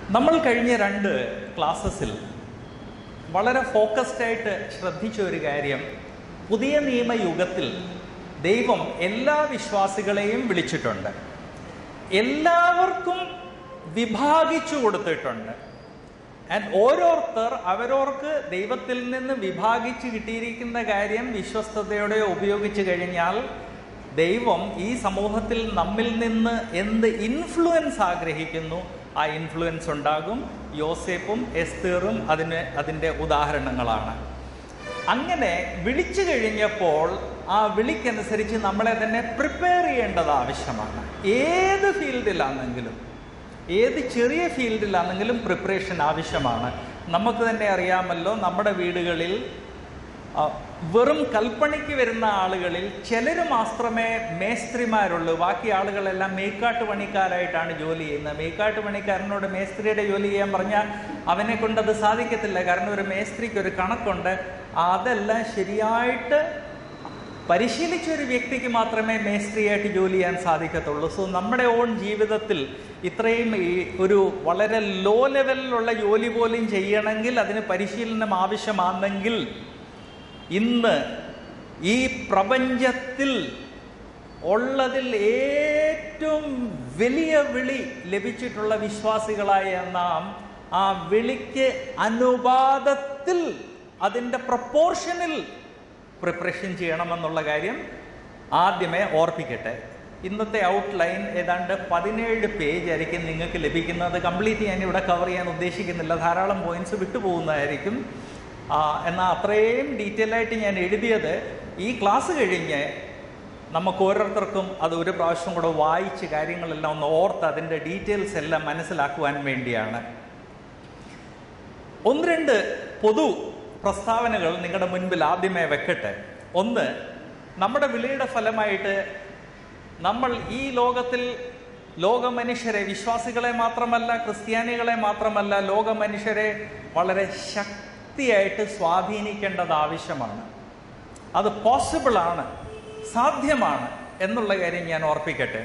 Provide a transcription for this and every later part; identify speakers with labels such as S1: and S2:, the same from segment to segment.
S1: നമ്മൾ കഴിഞ്ഞ രണ്ട് ക്ലാസ്സസിൽ വളരെ ഫോക്കസ്ഡ് ആയിട്ട് ശ്രദ്ധിച്ച ഒരു കാര്യം പുതിയ നിയമയുഗത്തിൽ ദൈവം എല്ലാ വിശ്വാസികളെയും വിളിച്ചിട്ടുണ്ട് എല്ലാവർക്കും വിഭാഗിച്ചു കൊടുത്തിട്ടുണ്ട് ആൻഡ് ഓരോരുത്തർ അവരവർക്ക് ദൈവത്തിൽ നിന്ന് വിഭാഗിച്ച് കിട്ടിയിരിക്കുന്ന കാര്യം വിശ്വസ്തയോടെ ഉപയോഗിച്ചു കഴിഞ്ഞാൽ ദൈവം ഈ സമൂഹത്തിൽ നമ്മിൽ നിന്ന് എന്ത് ഇൻഫ്ലുവൻസ് ആഗ്രഹിക്കുന്നു ആ ഇൻഫ്ലുവൻസ് ഉണ്ടാകും യോസേപ്പും എസ്തേറും അതിന് അതിൻ്റെ ഉദാഹരണങ്ങളാണ് അങ്ങനെ വിളിച്ചു കഴിഞ്ഞപ്പോൾ ആ വിളിക്കനുസരിച്ച് നമ്മളെ തന്നെ പ്രിപ്പയർ ചെയ്യേണ്ടത് ആവശ്യമാണ് ഏത് ഫീൽഡിലാണെങ്കിലും ഏത് ചെറിയ ഫീൽഡിലാണെങ്കിലും പ്രിപ്പറേഷൻ ആവശ്യമാണ് നമുക്ക് തന്നെ അറിയാമല്ലോ നമ്മുടെ വീടുകളിൽ ആ, വെറും കൽപ്പണിക്ക് വരുന്ന ആളുകളിൽ ചിലർ മാത്രമേ മേസ്ത്രിമാരുള്ളൂ ബാക്കി ആളുകളെല്ലാം മേക്കാട്ട് പണിക്കാരായിട്ടാണ് ജോലി ചെയ്യുന്നത് മേക്കാട്ട് പണിക്കാരനോട് മേസ്ത്രിയുടെ ജോലി ചെയ്യാൻ പറഞ്ഞാൽ അവനെ കൊണ്ട് അത് സാധിക്കത്തില്ല കാരണം ഒരു മേസ്ത്രിക്ക് ഒരു കണക്കുണ്ട് അതെല്ലാം ശരിയായിട്ട് പരിശീലിച്ച ഒരു വ്യക്തിക്ക് മാത്രമേ മേസ്ത്രിയായിട്ട് ജോലി ചെയ്യാൻ സാധിക്കത്തുള്ളൂ സോ നമ്മുടെ ഓൺ ജീവിതത്തിൽ ഇത്രയും ഈ ഒരു വളരെ ലോ ലെവലിലുള്ള ജോലി പോലും ചെയ്യണമെങ്കിൽ അതിന് പരിശീലനം ആവശ്യമാണെങ്കിൽ ഇന്ന് ഈ പ്രപഞ്ചത്തിൽ ഉള്ളതിൽ ഏറ്റവും വലിയ വിളി ലഭിച്ചിട്ടുള്ള വിശ്വാസികളായ നാം ആ വിളിക്ക് അനുപാതത്തിൽ അതിൻ്റെ പ്രപ്പോർഷനിൽ പ്രിപ്പറേഷൻ ചെയ്യണമെന്നുള്ള കാര്യം ആദ്യമേ ഓർപ്പിക്കട്ടെ ഇന്നത്തെ ഔട്ട്ലൈൻ ഏതാണ്ട് പതിനേഴ് പേജ് ആയിരിക്കും നിങ്ങൾക്ക് ലഭിക്കുന്നത് കംപ്ലീറ്റ് ഞാൻ ഇവിടെ കവർ ചെയ്യാൻ ഉദ്ദേശിക്കുന്നില്ല ധാരാളം പോയിന്റ്സ് വിട്ടുപോകുന്നതായിരിക്കും ആ, എന്നാൽ അത്രയും ഡീറ്റെയിൽ ആയിട്ട് ഞാൻ എഴുതിയത് ഈ ക്ലാസ് കഴിഞ്ഞ് നമുക്ക് ഓരോരുത്തർക്കും അത് ഒരു പ്രാവശ്യം കൂടെ വായിച്ച് കാര്യങ്ങളെല്ലാം ഒന്ന് ഓർത്ത് അതിൻ്റെ ഡീറ്റെയിൽസ് എല്ലാം മനസ്സിലാക്കുവാൻ വേണ്ടിയാണ് ഒന്ന് രണ്ട് പൊതു പ്രസ്താവനകൾ നിങ്ങളുടെ മുൻപിൽ ആദ്യമേ വെക്കട്ടെ ഒന്ന് നമ്മുടെ വിളിയുടെ ഫലമായിട്ട് നമ്മൾ ഈ ലോകത്തിൽ ലോക മനുഷ്യരെ വിശ്വാസികളെ മാത്രമല്ല ക്രിസ്ത്യാനികളെ മാത്രമല്ല ലോക മനുഷ്യരെ വളരെ ശക്തിയായിട്ട് സ്വാധീനിക്കേണ്ടത് ആവശ്യമാണ് അത് പോസിബിൾ ആണ് സാധ്യമാണ് എന്നുള്ള കാര്യം ഞാൻ ഓർപ്പിക്കട്ടെ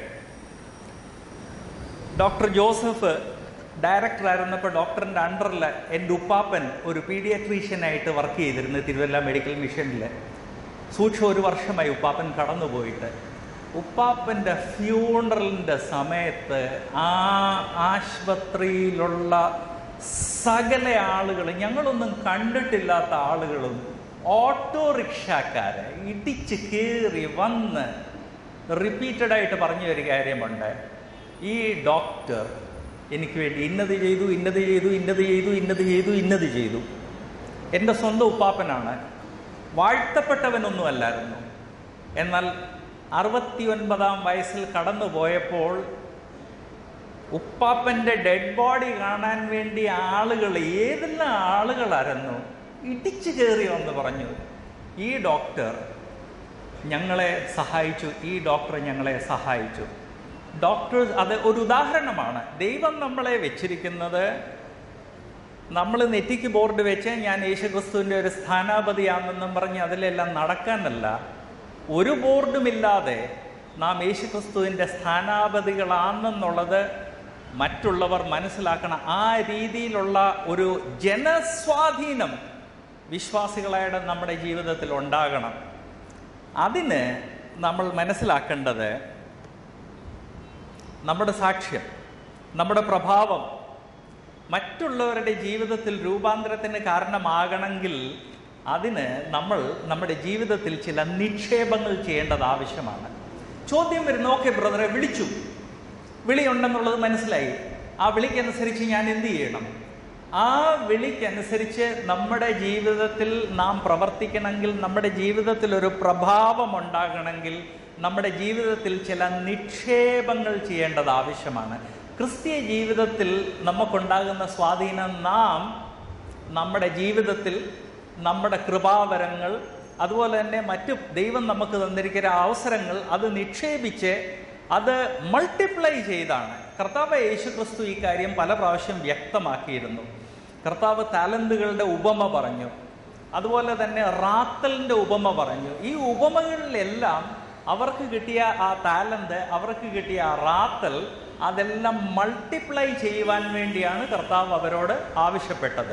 S1: ഡോക്ടർ ജോസഫ് ഡയറക്ടർ ആയിരുന്നപ്പോൾ ഡോക്ടറിൻ്റെ അണ്ടറിൽ എൻ്റെ ഉപ്പാപ്പൻ ഒരു പീഡിയാട്രീഷ്യനായിട്ട് വർക്ക് ചെയ്തിരുന്നു തിരുവല്ല മെഡിക്കൽ മിഷനിൽ സൂക്ഷ്മ ഒരു വർഷമായി ഉപ്പാപ്പൻ കടന്നുപോയിട്ട് ഉപ്പാപ്പൻ്റെ ഫ്യൂണറലിൻ്റെ സമയത്ത് ആ ആശുപത്രിയിലുള്ള സകല ആളുകൾ ഞങ്ങളൊന്നും കണ്ടിട്ടില്ലാത്ത ആളുകളും ഓട്ടോറിക്ഷക്കാരെ ഇടിച്ച് കയറി വന്ന് റിപ്പീറ്റഡ് ആയിട്ട് പറഞ്ഞ ഒരു കാര്യമുണ്ട് ഈ ഡോക്ടർ എനിക്ക് വേണ്ടി ഇന്നത് ചെയ്തു ഇന്നത് ചെയ്തു ഇന്നത് ചെയ്തു ഇന്നത് ചെയ്തു ഇന്നത് ചെയ്തു എൻ്റെ സ്വന്തം ഉപ്പാപ്പനാണ് വാഴ്ത്തപ്പെട്ടവനൊന്നും അല്ലായിരുന്നു എന്നാൽ അറുപത്തി ഒൻപതാം വയസ്സിൽ കടന്നു പോയപ്പോൾ ഉപ്പാപ്പൻ്റെ ഡെഡ് ബോഡി കാണാൻ വേണ്ടി ആളുകൾ ഏതെല്ലാം ആളുകളായിരുന്നു ഇടിച്ചു കയറി വന്ന് പറഞ്ഞു ഈ ഡോക്ടർ ഞങ്ങളെ സഹായിച്ചു ഈ ഡോക്ടർ ഞങ്ങളെ സഹായിച്ചു ഡോക്ടർ അത് ഒരു ഉദാഹരണമാണ് ദൈവം നമ്മളെ വെച്ചിരിക്കുന്നത് നമ്മൾ നെറ്റിക്ക് ബോർഡ് വെച്ച് ഞാൻ യേശുക്രിസ്തുവിൻ്റെ ഒരു സ്ഥാനാപതിയാണെന്നും പറഞ്ഞ് അതിലെല്ലാം നടക്കാനല്ല ഒരു ബോർഡുമില്ലാതെ നാം യേശുക്രിസ്തുവിൻ്റെ സ്ഥാനാപതികളാണെന്നുള്ളത് മറ്റുള്ളവർ മനസ്സിലാക്കണം ആ രീതിയിലുള്ള ഒരു ജനസ്വാധീനം വിശ്വാസികളായിട്ട് നമ്മുടെ ജീവിതത്തിൽ ഉണ്ടാകണം അതിന് നമ്മൾ മനസ്സിലാക്കേണ്ടത് നമ്മുടെ സാക്ഷ്യം നമ്മുടെ പ്രഭാവം മറ്റുള്ളവരുടെ ജീവിതത്തിൽ രൂപാന്തരത്തിന് കാരണമാകണമെങ്കിൽ അതിന് നമ്മൾ നമ്മുടെ ജീവിതത്തിൽ ചില നിക്ഷേപങ്ങൾ ചെയ്യേണ്ടത് ആവശ്യമാണ് ചോദ്യം വരുന്നു ഓക്കെ ബ്രദറെ വിളിച്ചു വിളിയുണ്ടെന്നുള്ളത് മനസ്സിലായി ആ വിളിക്കനുസരിച്ച് ഞാൻ എന്ത് ചെയ്യണം ആ വിളിക്കനുസരിച്ച് നമ്മുടെ ജീവിതത്തിൽ നാം പ്രവർത്തിക്കണമെങ്കിൽ നമ്മുടെ ജീവിതത്തിൽ ഒരു പ്രഭാവം ഉണ്ടാകണമെങ്കിൽ നമ്മുടെ ജീവിതത്തിൽ ചില നിക്ഷേപങ്ങൾ ചെയ്യേണ്ടത് ആവശ്യമാണ് ക്രിസ്തീയ ജീവിതത്തിൽ നമുക്കുണ്ടാകുന്ന സ്വാധീനം നാം നമ്മുടെ ജീവിതത്തിൽ നമ്മുടെ കൃപാവരങ്ങൾ അതുപോലെ തന്നെ മറ്റു ദൈവം നമുക്ക് തന്നിരിക്കുന്ന അവസരങ്ങൾ അത് നിക്ഷേപിച്ച് അത് മൾട്ടിപ്ലൈ ചെയ്താണ് കർത്താവ് യേശുക്രിസ്തു ഈ കാര്യം പല പ്രാവശ്യം വ്യക്തമാക്കിയിരുന്നു കർത്താവ് താലന്തുകളുടെ ഉപമ പറഞ്ഞു അതുപോലെ തന്നെ റാത്തലിൻ്റെ ഉപമ പറഞ്ഞു ഈ ഉപമകളിലെല്ലാം അവർക്ക് കിട്ടിയ ആ താലന്ത് അവർക്ക് കിട്ടിയ ആ റാത്തൽ അതെല്ലാം മൾട്ടിപ്ലൈ ചെയ്യുവാൻ വേണ്ടിയാണ് കർത്താവ് അവരോട് ആവശ്യപ്പെട്ടത്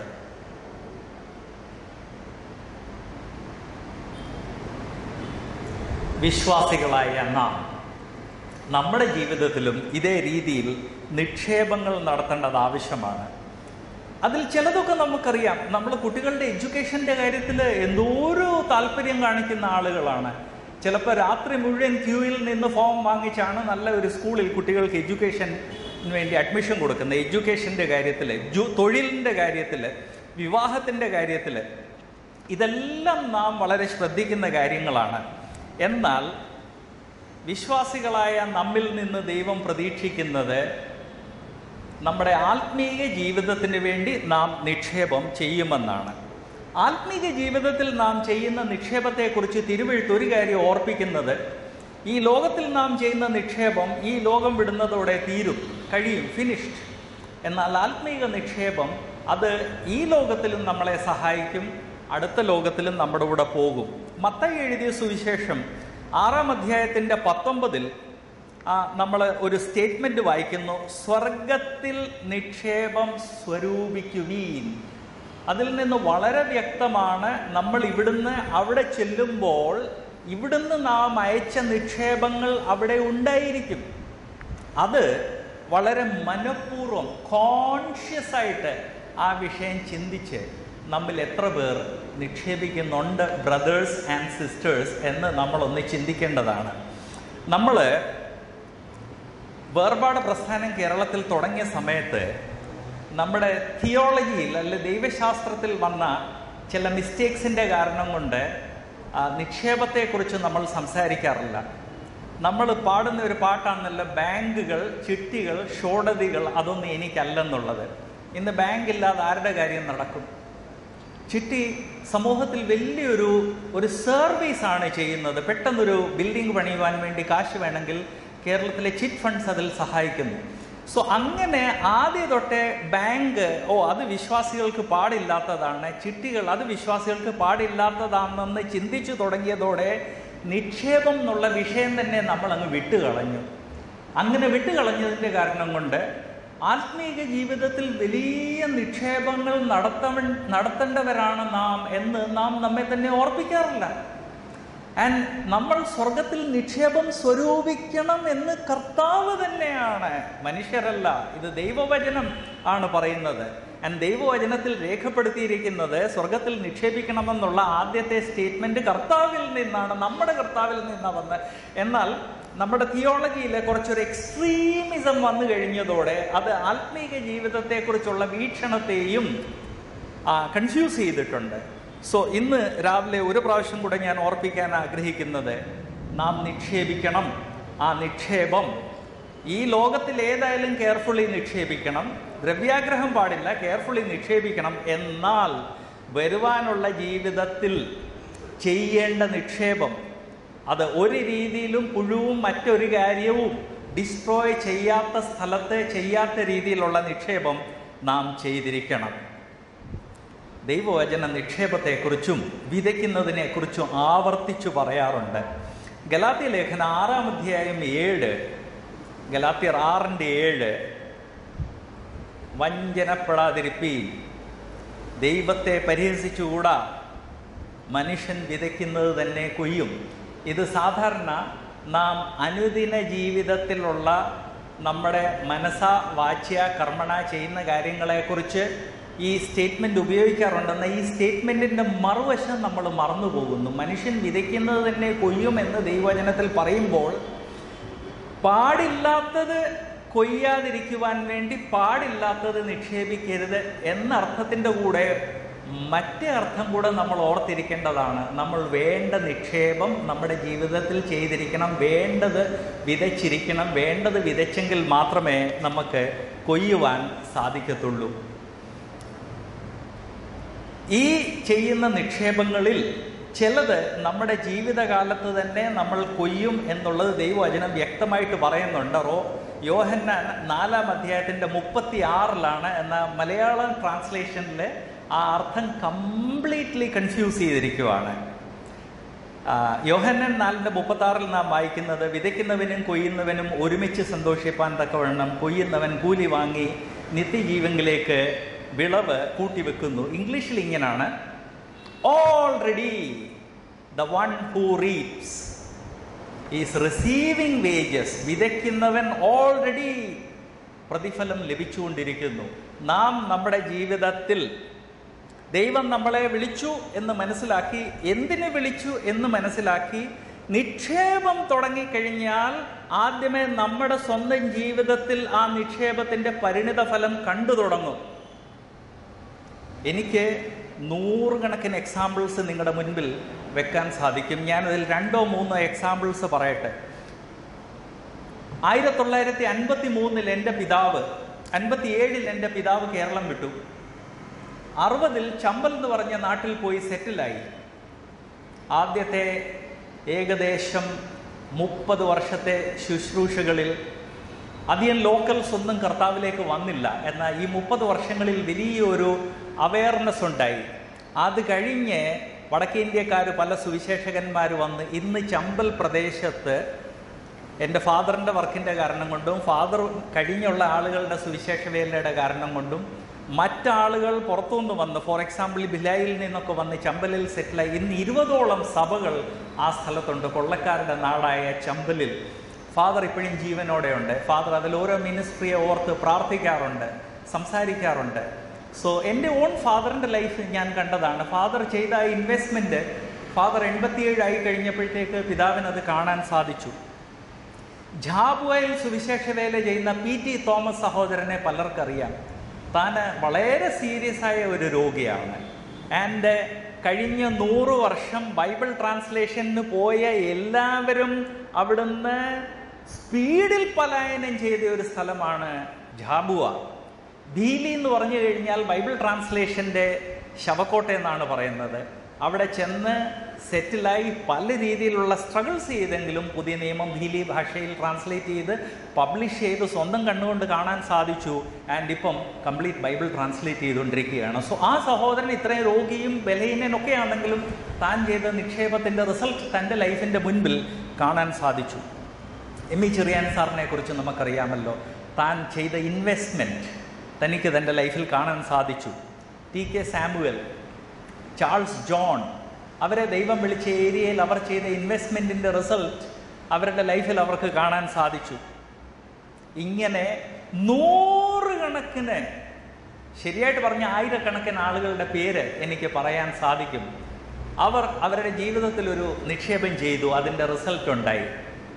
S1: വിശ്വാസികളായ നാം നമ്മുടെ ജീവിതത്തിലും ഇതേ രീതിയിൽ നിക്ഷേപങ്ങൾ നടത്തേണ്ടത് ആവശ്യമാണ് അതിൽ ചിലതൊക്കെ നമുക്കറിയാം നമ്മൾ കുട്ടികളുടെ എഡ്യൂക്കേഷൻ്റെ കാര്യത്തിൽ എന്തോരോ താല്പര്യം കാണിക്കുന്ന ആളുകളാണ് ചിലപ്പോൾ രാത്രി മുഴുവൻ ക്യൂയിൽ നിന്ന് ഫോം വാങ്ങിച്ചാണ് നല്ല ഒരു സ്കൂളിൽ കുട്ടികൾക്ക് എഡ്യൂക്കേഷന് വേണ്ടി അഡ്മിഷൻ കൊടുക്കുന്നത് എഡ്യൂക്കേഷൻ്റെ കാര്യത്തിൽ തൊഴിലിൻ്റെ കാര്യത്തിൽ വിവാഹത്തിൻ്റെ കാര്യത്തിൽ ഇതെല്ലാം നാം വളരെ ശ്രദ്ധിക്കുന്ന കാര്യങ്ങളാണ് എന്നാൽ വിശ്വാസികളായ നമ്മിൽ നിന്ന് ദൈവം പ്രതീക്ഷിക്കുന്നത് നമ്മുടെ ആത്മീയ ജീവിതത്തിന് വേണ്ടി നാം നിക്ഷേപം ചെയ്യുമെന്നാണ് ആത്മീയ ജീവിതത്തിൽ നാം ചെയ്യുന്ന നിക്ഷേപത്തെക്കുറിച്ച് തിരുവഴുത്ത് ഒരു കാര്യം ഓർപ്പിക്കുന്നത് ഈ ലോകത്തിൽ നാം ചെയ്യുന്ന നിക്ഷേപം ഈ ലോകം വിടുന്നതോടെ തീരും കഴിയും ഫിനിഷ്ഡ് എന്നാൽ ആത്മീക നിക്ഷേപം അത് ഈ ലോകത്തിലും നമ്മളെ സഹായിക്കും അടുത്ത ലോകത്തിലും നമ്മുടെ കൂടെ പോകും മത്തായി എഴുതിയ സുവിശേഷം ആറാം അധ്യായത്തിൻ്റെ പത്തൊമ്പതിൽ നമ്മൾ ഒരു സ്റ്റേറ്റ്മെന്റ് വായിക്കുന്നു സ്വർഗത്തിൽ നിക്ഷേപം സ്വരൂപിക്കുവീൻ അതിൽ നിന്ന് വളരെ വ്യക്തമാണ് നമ്മൾ ഇവിടുന്ന് അവിടെ ചെല്ലുമ്പോൾ ഇവിടുന്ന് നാം അയച്ച നിക്ഷേപങ്ങൾ അവിടെ ഉണ്ടായിരിക്കും അത് വളരെ മനഃപൂർവ്വം കോൺഷ്യസ് ആയിട്ട് ആ വിഷയം ചിന്തിച്ച് നമ്മിൽ എത്ര പേർ നിക്ഷേപിക്കുന്നുണ്ട് ബ്രദേഴ്സ് ആൻഡ് സിസ്റ്റേഴ്സ് എന്ന് നമ്മളൊന്ന് ചിന്തിക്കേണ്ടതാണ് നമ്മൾ വേർപാട് പ്രസ്ഥാനം കേരളത്തിൽ തുടങ്ങിയ സമയത്ത് നമ്മുടെ തിയോളജിയിൽ അല്ലെ ദൈവശാസ്ത്രത്തിൽ വന്ന ചില മിസ്റ്റേക്സിൻ്റെ കാരണം കൊണ്ട് ആ, നിക്ഷേപത്തെക്കുറിച്ച് നമ്മൾ സംസാരിക്കാറില്ല നമ്മൾ പാടുന്ന ഒരു പാട്ടാണല്ലോ ബാങ്കുകൾ ചിട്ടികൾ ഷോഡതികൾ അതൊന്നും എനിക്കല്ലെന്നുള്ളത് ഇന്ന് ബാങ്ക് ഇല്ലാതെ ആരുടെ കാര്യം നടക്കും ചിട്ടി സമൂഹത്തിൽ വലിയൊരു ഒരു സർവീസ് ആണ് ചെയ്യുന്നത് പെട്ടെന്നൊരു ബിൽഡിംഗ് പണിയുവാൻ വേണ്ടി കാശ് വേണമെങ്കിൽ കേരളത്തിലെ ചിറ്റ് ഫണ്ട്സ് അതിൽ സഹായിക്കുന്നു സോ അങ്ങനെ ആദ്യ തൊട്ടേ ബാങ്ക് ഓ അത് വിശ്വാസികൾക്ക് പാടില്ലാത്തതാണ് ചിട്ടികൾ അത് വിശ്വാസികൾക്ക് പാടില്ലാത്തതാണെന്ന് ചിന്തിച്ചു തുടങ്ങിയതോടെ നിക്ഷേപം എന്നുള്ള വിഷയം തന്നെ നമ്മൾ അങ്ങ് വിട്ടുകളഞ്ഞു അങ്ങനെ വിട്ടുകളഞ്ഞതിൻ്റെ കാരണം കൊണ്ട് ആത്മീക ജീവിതത്തിൽ വലിയ നിക്ഷേപങ്ങൾ നടത്ത നടത്തേണ്ടവരാണ് നാം എന്ന് നാം നമ്മെ തന്നെ ഓർപ്പിക്കാറില്ല ആൻഡ് നമ്മൾ സ്വർഗത്തിൽ നിക്ഷേപം സ്വരൂപിക്കണം എന്ന് കർത്താവ് തന്നെയാണ് മനുഷ്യരല്ല ഇത് ദൈവവചനം ആണ് പറയുന്നത് ആൻഡ് ദൈവവചനത്തിൽ രേഖപ്പെടുത്തിയിരിക്കുന്നത് സ്വർഗത്തിൽ നിക്ഷേപിക്കണമെന്നുള്ള ആദ്യത്തെ സ്റ്റേറ്റ്മെന്റ് കർത്താവിൽ നിന്നാണ് നമ്മുടെ കർത്താവിൽ നിന്നാണ് വന്നത് എന്നാൽ നമ്മുടെ തിയോളജിയിൽ കുറച്ചൊരു എക്സ്ട്രീമിസം വന്നു കഴിഞ്ഞതോടെ അത് ആത്മീക ജീവിതത്തെക്കുറിച്ചുള്ള വീക്ഷണത്തെയും കൺഫ്യൂസ് ചെയ്തിട്ടുണ്ട് സോ ഇന്ന് രാവിലെ ഒരു പ്രാവശ്യം കൂടെ ഞാൻ ഓർപ്പിക്കാൻ ആഗ്രഹിക്കുന്നത് നാം നിക്ഷേപിക്കണം ആ നിക്ഷേപം ഈ ലോകത്തിൽ ഏതായാലും കെയർഫുള്ളി നിക്ഷേപിക്കണം ദ്രവ്യാഗ്രഹം പാടില്ല കെയർഫുള്ളി നിക്ഷേപിക്കണം എന്നാൽ വരുവാനുള്ള ജീവിതത്തിൽ ചെയ്യേണ്ട നിക്ഷേപം അത് ഒരു രീതിയിലും പുഴുവും മറ്റൊരു കാര്യവും ഡിസ്ട്രോയ് ചെയ്യാത്ത സ്ഥലത്ത് ചെയ്യാത്ത രീതിയിലുള്ള നിക്ഷേപം നാം ചെയ്തിരിക്കണം ദൈവവചന നിക്ഷേപത്തെക്കുറിച്ചും വിതയ്ക്കുന്നതിനെക്കുറിച്ചും ആവർത്തിച്ചു പറയാറുണ്ട് ഗലാത്യ ലേഖന ആറാം അധ്യായം ഏഴ് ഗലാത്യർ ആറിൻ്റെ ഏഴ് വഞ്ചനപ്പെടാതിരിപ്പീൻ ദൈവത്തെ പരിഹസിച്ചുകൂടാ മനുഷ്യൻ വിതയ്ക്കുന്നത് തന്നെ കൊയ്യും ഇത് സാധാരണ നാം അനുദിന ജീവിതത്തിലുള്ള നമ്മുടെ മനസ്സ വാച്യ കർമ്മണ ചെയ്യുന്ന കാര്യങ്ങളെക്കുറിച്ച് ഈ സ്റ്റേറ്റ്മെന്റ് ഉപയോഗിക്കാറുണ്ടെന്ന ഈ സ്റ്റേറ്റ്മെന്റിന്റെ മറുവശം നമ്മൾ മറന്നു പോകുന്നു മനുഷ്യൻ വിതയ്ക്കുന്നത് തന്നെ കൊയ്യും എന്ന് ദൈവവചനത്തിൽ പറയുമ്പോൾ പാടില്ലാത്തത് കൊയ്യാതിരിക്കുവാൻ വേണ്ടി പാടില്ലാത്തത് നിക്ഷേപിക്കരുത് എന്ന അർത്ഥത്തിൻ്റെ കൂടെ മറ്റേ അർത്ഥം കൂടെ നമ്മൾ ഓർത്തിരിക്കേണ്ടതാണ് നമ്മൾ വേണ്ട നിക്ഷേപം നമ്മുടെ ജീവിതത്തിൽ ചെയ്തിരിക്കണം വേണ്ടത് വിതച്ചിരിക്കണം വേണ്ടത് വിതച്ചെങ്കിൽ മാത്രമേ നമുക്ക് കൊയ്യുവാൻ സാധിക്കത്തുള്ളൂ ഈ ചെയ്യുന്ന നിക്ഷേപങ്ങളിൽ ചിലത് നമ്മുടെ ജീവിതകാലത്ത് തന്നെ നമ്മൾ കൊയ്യും എന്നുള്ളത് ദൈവവചനം വ്യക്തമായിട്ട് പറയുന്നുണ്ട് റോ യോഹന്നാൻ നാലാം അധ്യായത്തിൻ്റെ മുപ്പത്തി ആറിലാണ് എന്ന മലയാളം ട്രാൻസ്ലേഷനിൽ ആ അർത്ഥം കംപ്ലീറ്റ്ലി കൺഫ്യൂസ് ചെയ്തിരിക്കുവാണ് ആ, യോഹന്നൻ നാലിൻ്റെ മുപ്പത്താറിൽ നാം വായിക്കുന്നത് വിതയ്ക്കുന്നവനും കൊയ്യുന്നവനും ഒരുമിച്ച് സന്തോഷിപ്പാൻ തക്കവണ്ണം കൊയ്യുന്നവൻ കൂലി വാങ്ങി നിത്യജീവങ്കിലേക്ക് വിളവ് കൂട്ടിവെക്കുന്നു ഇംഗ്ലീഷിൽ ഇങ്ങനാണ് already the one who reaps is receiving wages വിതയ്ക്കുന്നവൻ ഓൾറെഡി പ്രതിഫലം ലഭിച്ചുകൊണ്ടിരിക്കുന്നു നാം നമ്മുടെ ജീവിതത്തിൽ ദൈവം നമ്മളെ വിളിച്ചു എന്ന് മനസ്സിലാക്കി എന്തിന് വിളിച്ചു എന്ന് മനസ്സിലാക്കി നിക്ഷേപം തുടങ്ങിക്കഴിഞ്ഞാൽ ആദ്യമേ നമ്മുടെ സ്വന്തം ജീവിതത്തിൽ ആ നിക്ഷേപത്തിന്റെ പരിണിത ഫലം കണ്ടു തുടങ്ങും എനിക്ക് നൂറുകണക്കിന് എക്സാമ്പിൾസ് നിങ്ങളുടെ മുൻപിൽ വെക്കാൻ സാധിക്കും ഞാനതിൽ രണ്ടോ മൂന്നോ എക്സാമ്പിൾസ് പറയട്ടെ ആയിരത്തി തൊള്ളായിരത്തി അൻപത്തി മൂന്നിൽ എൻ്റെ പിതാവ് അൻപത്തി ഏഴിൽ എൻ്റെ പിതാവ് കേരളം വിട്ടു അറുപതിൽ ചമ്പൽ എന്ന് പറഞ്ഞ നാട്ടിൽ പോയി സെറ്റിലായി ആദ്യത്തെ ഏകദേശം മുപ്പത് വർഷത്തെ ശുശ്രൂഷകളിൽ അധികം ലോക്കൽസ് ഒന്നും കർത്താവിലേക്ക് വന്നില്ല എന്നാൽ ഈ മുപ്പത് വർഷങ്ങളിൽ വലിയൊരു അവയർനെസ് ഉണ്ടായി അത് കഴിഞ്ഞ് വടക്കേ ഇന്ത്യക്കാർ പല സുവിശേഷകന്മാർ വന്ന് ഇന്ന് ചമ്പൽ പ്രദേശത്ത് എൻ്റെ ഫാദറിൻ്റെ വർക്കിൻ്റെ കാരണം കൊണ്ടും ഫാദർ കഴിഞ്ഞുള്ള ആളുകളുടെ സുവിശേഷ വേലയുടെ കാരണം കൊണ്ടും മറ്റാളുകൾ പുറത്തുനിന്ന് വന്ന് ഫോർ എക്സാമ്പിൾ ബിലായിൽ നിന്നൊക്കെ വന്ന് ചമ്പലിൽ സെറ്റിലായി ഇന്ന് ഇരുപതോളം സഭകൾ ആ സ്ഥലത്തുണ്ട് കൊള്ളക്കാരുടെ നാടായ ചമ്പലിൽ ഫാദർ ഇപ്പോഴും ജീവനോടെയുണ്ട് ഫാദർ അതിൽ ഓരോ മിനിസ്ട്രിയെ ഓർത്ത് പ്രാർത്ഥിക്കാറുണ്ട് സംസാരിക്കാറുണ്ട് സോ എൻ്റെ ഓൺ ഫാദറിൻ്റെ ലൈഫ് ഞാൻ കണ്ടതാണ് ഫാദർ ചെയ്ത ആ ഇൻവെസ്റ്റ്മെൻറ്റ് ഫാദർ എൺപത്തിയേഴായി കഴിഞ്ഞപ്പോഴത്തേക്ക് പിതാവിന് അത് കാണാൻ സാധിച്ചു ജാബുവയിൽ സുവിശേഷ വേല ചെയ്യുന്ന പി ടി തോമസ് സഹോദരനെ പലർക്കറിയാം താൻ വളരെ സീരിയസ് ആയ ഒരു രോഗിയാണ് ആൻഡ് കഴിഞ്ഞ നൂറ് വർഷം ബൈബിൾ ട്രാൻസ്ലേഷന് പോയ എല്ലാവരും അവിടുന്ന് സ്പീഡിൽ പലായനം ചെയ്ത ഒരു സ്ഥലമാണ് ജാബുവ ഭീലി എന്ന് പറഞ്ഞു കഴിഞ്ഞാൽ ബൈബിൾ ട്രാൻസ്ലേഷൻ്റെ ശവക്കോട്ട എന്നാണ് പറയുന്നത് അവിടെ ചെന്ന് സെറ്റിലായി പല രീതിയിലുള്ള സ്ട്രഗിൾസ് ചെയ്തെങ്കിലും പുതിയ നിയമം ഭീലി ഭാഷയിൽ ട്രാൻസ്ലേറ്റ് ചെയ്ത് പബ്ലിഷ് ചെയ്ത് സ്വന്തം കണ്ണുകൊണ്ട് കാണാൻ സാധിച്ചു ആൻഡ് ഇപ്പം കംപ്ലീറ്റ് ബൈബിൾ ട്രാൻസ്ലേറ്റ് ചെയ്തുകൊണ്ടിരിക്കുകയാണ് സോ ആ സഹോദരൻ ഇത്രയും രോഗിയും ബലഹീനനൊക്കെ ആണെങ്കിലും താൻ ചെയ്ത നിക്ഷേപത്തിൻ്റെ റിസൾട്ട് തൻ്റെ ലൈഫിൻ്റെ മുൻപിൽ കാണാൻ സാധിച്ചു എം ഇ ചെറിയാൻ സാറിനെ കുറിച്ച് നമുക്കറിയാമല്ലോ താൻ ചെയ്ത ഇൻവെസ്റ്റ്മെൻറ്റ് തനിക്ക് തൻ്റെ ലൈഫിൽ കാണാൻ സാധിച്ചു T K Samuel Charles John അവരെ ദൈവം വിളിച്ച ഏരിയയിൽ അവർ ചെയ്ത ഇൻവെസ്റ്റ്മെൻറ്റിൻ്റെ റിസൾട്ട് അവരുടെ ലൈഫിൽ അവർക്ക് കാണാൻ സാധിച്ചു ഇങ്ങനെ നൂറുകണക്കിന് ശരിയായിട്ട് പറഞ്ഞ ആയിരക്കണക്കിന് ആളുകളുടെ പേര് എനിക്ക് പറയാൻ സാധിക്കും അവർ അവരുടെ ജീവിതത്തിൽ ഒരു നിക്ഷേപം ചെയ്തു അതിൻ്റെ റിസൾട്ട് ഉണ്ടായി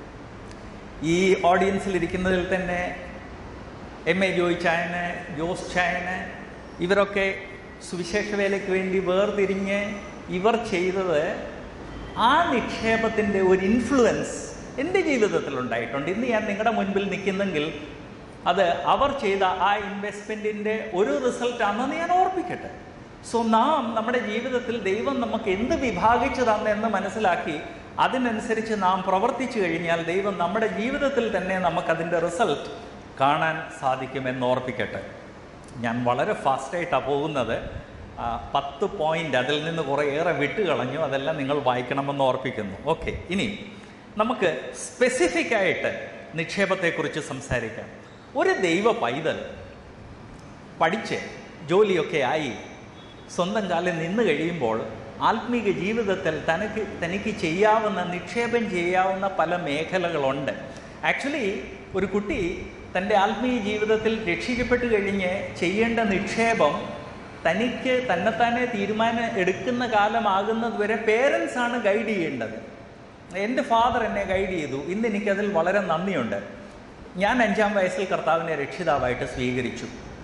S1: ഈ ഓഡിയൻസിൽ ഇരിക്കുന്നതിൽ തന്നെ എം എ ജോയ് ചായന് ജോസ് ചായന് ഇവരൊക്കെ സുവിശേഷ വേലയ്ക്ക് വേണ്ടി വേർതിരിഞ്ഞ് ഇവർ ചെയ്തത് ആ നിക്ഷേപത്തിൻ്റെ ഒരു ഇൻഫ്ലുവൻസ് എൻ്റെ ജീവിതത്തിൽ ഉണ്ടായിട്ടുണ്ട് ഇന്ന് ഞാൻ നിങ്ങളുടെ മുൻപിൽ നിൽക്കുന്നെങ്കിൽ അത് അവർ ചെയ്ത ആ ഇൻവെസ്റ്റ്മെൻറ്റിൻ്റെ ഒരു റിസൾട്ടാണെന്ന് ഞാൻ ഓർപ്പിക്കട്ടെ സോ നാം നമ്മുടെ ജീവിതത്തിൽ ദൈവം നമുക്ക് എന്ത് വിഭാഗിച്ചു തന്നെന്ന് മനസ്സിലാക്കി അതിനനുസരിച്ച് നാം പ്രവർത്തിച്ചു കഴിഞ്ഞാൽ ദൈവം നമ്മുടെ ജീവിതത്തിൽ തന്നെ നമുക്കതിൻ്റെ റിസൾട്ട് കാണാൻ സാധിക്കുമെന്ന് ഓർപ്പിക്കട്ടെ ഞാൻ വളരെ ഫാസ്റ്റായിട്ടാണ് പോകുന്നത് ആ, പത്ത് പോയിന്റ് അതിൽ നിന്ന് കുറേയേറെ വിട്ട് കളഞ്ഞു അതെല്ലാം നിങ്ങൾ വായിക്കണമെന്ന് ഓർപ്പിക്കുന്നു ഓക്കെ ഇനി നമുക്ക് സ്പെസിഫിക് ആയിട്ട് നിക്ഷേപത്തെക്കുറിച്ച് സംസാരിക്കാം ഒരു ദൈവ പൈതൽ പഠിച്ച് ജോലിയൊക്കെ ആയി സ്വന്തം കാലിൽ നിന്ന് കഴിയുമ്പോൾ ആത്മീക ജീവിതത്തിൽ തനിക്ക് തനിക്ക് ചെയ്യാവുന്ന നിക്ഷേപം ചെയ്യാവുന്ന പല മേഖലകളുണ്ട് ആക്ച്വലി ഒരു കുട്ടി തൻ്റെ ആത്മീയ ജീവിതത്തിൽ രക്ഷിക്കപ്പെട്ട് കഴിഞ്ഞ് ചെയ്യേണ്ട നിക്ഷേപം തനിക്ക് തന്നെത്താനെ തീരുമാനം എടുക്കുന്ന കാലമാകുന്നത് വരെ പേരൻസ് ആണ് ഗൈഡ് ചെയ്യേണ്ടത് എൻ്റെ ഫാദർ എന്നെ ഗൈഡ് ചെയ്തു ഇന്ന് എനിക്കതിൽ വളരെ നന്ദിയുണ്ട് ഞാൻ അഞ്ചാം വയസ്സിൽ കർത്താവിനെ രക്ഷിതാവായിട്ട് സ്വീകരിച്ചു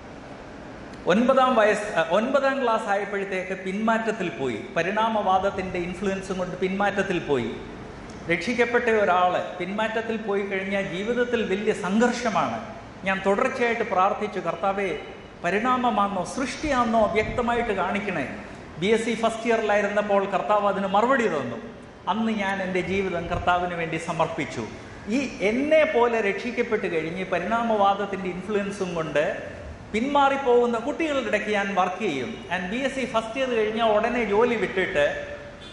S1: ഒൻപതാം വയസ്സ് അഹ് ഒൻപതാം ക്ലാസ് ആയപ്പോഴത്തേക്ക് പിന്മാറ്റത്തിൽ പോയി പരിണാമവാദത്തിൻ്റെ ഇൻഫ്ലുവൻസും കൊണ്ട് പിന്മാറ്റത്തിൽ പോയി രക്ഷിക്കപ്പെട്ട ഒരാൾ പിന്മാറ്റത്തിൽ പോയി കഴിഞ്ഞാൽ ജീവിതത്തിൽ വലിയ സംഘർഷമാണ് ഞാൻ തുടർച്ചയായിട്ട് പ്രാർത്ഥിച്ചു കർത്താവെ പരിണാമമാണെന്നോ സൃഷ്ടിയാണെന്നോ വ്യക്തമായിട്ട് കാണിക്കണേ ബി എസ് സി ഫസ്റ്റ് ഇയറിലായിരുന്നപ്പോൾ കർത്താവ് അതിന് മറുപടി തന്നു അന്ന് ഞാൻ എൻ്റെ ജീവിതം കർത്താവിന് വേണ്ടി സമർപ്പിച്ചു ഈ എന്നെ പോലെ രക്ഷിക്കപ്പെട്ട് കഴിഞ്ഞ് പരിണാമവാദത്തിൻ്റെ ഇൻഫ്ലുവൻസും കൊണ്ട് പിന്മാറിപ്പോകുന്ന കുട്ടികളുടെ ഇടയ്ക്ക് ഞാൻ വർക്ക് ചെയ്യും and B S C first year കഴിഞ്ഞാൽ ഉടനെ ജോലി വിട്ടിട്ട്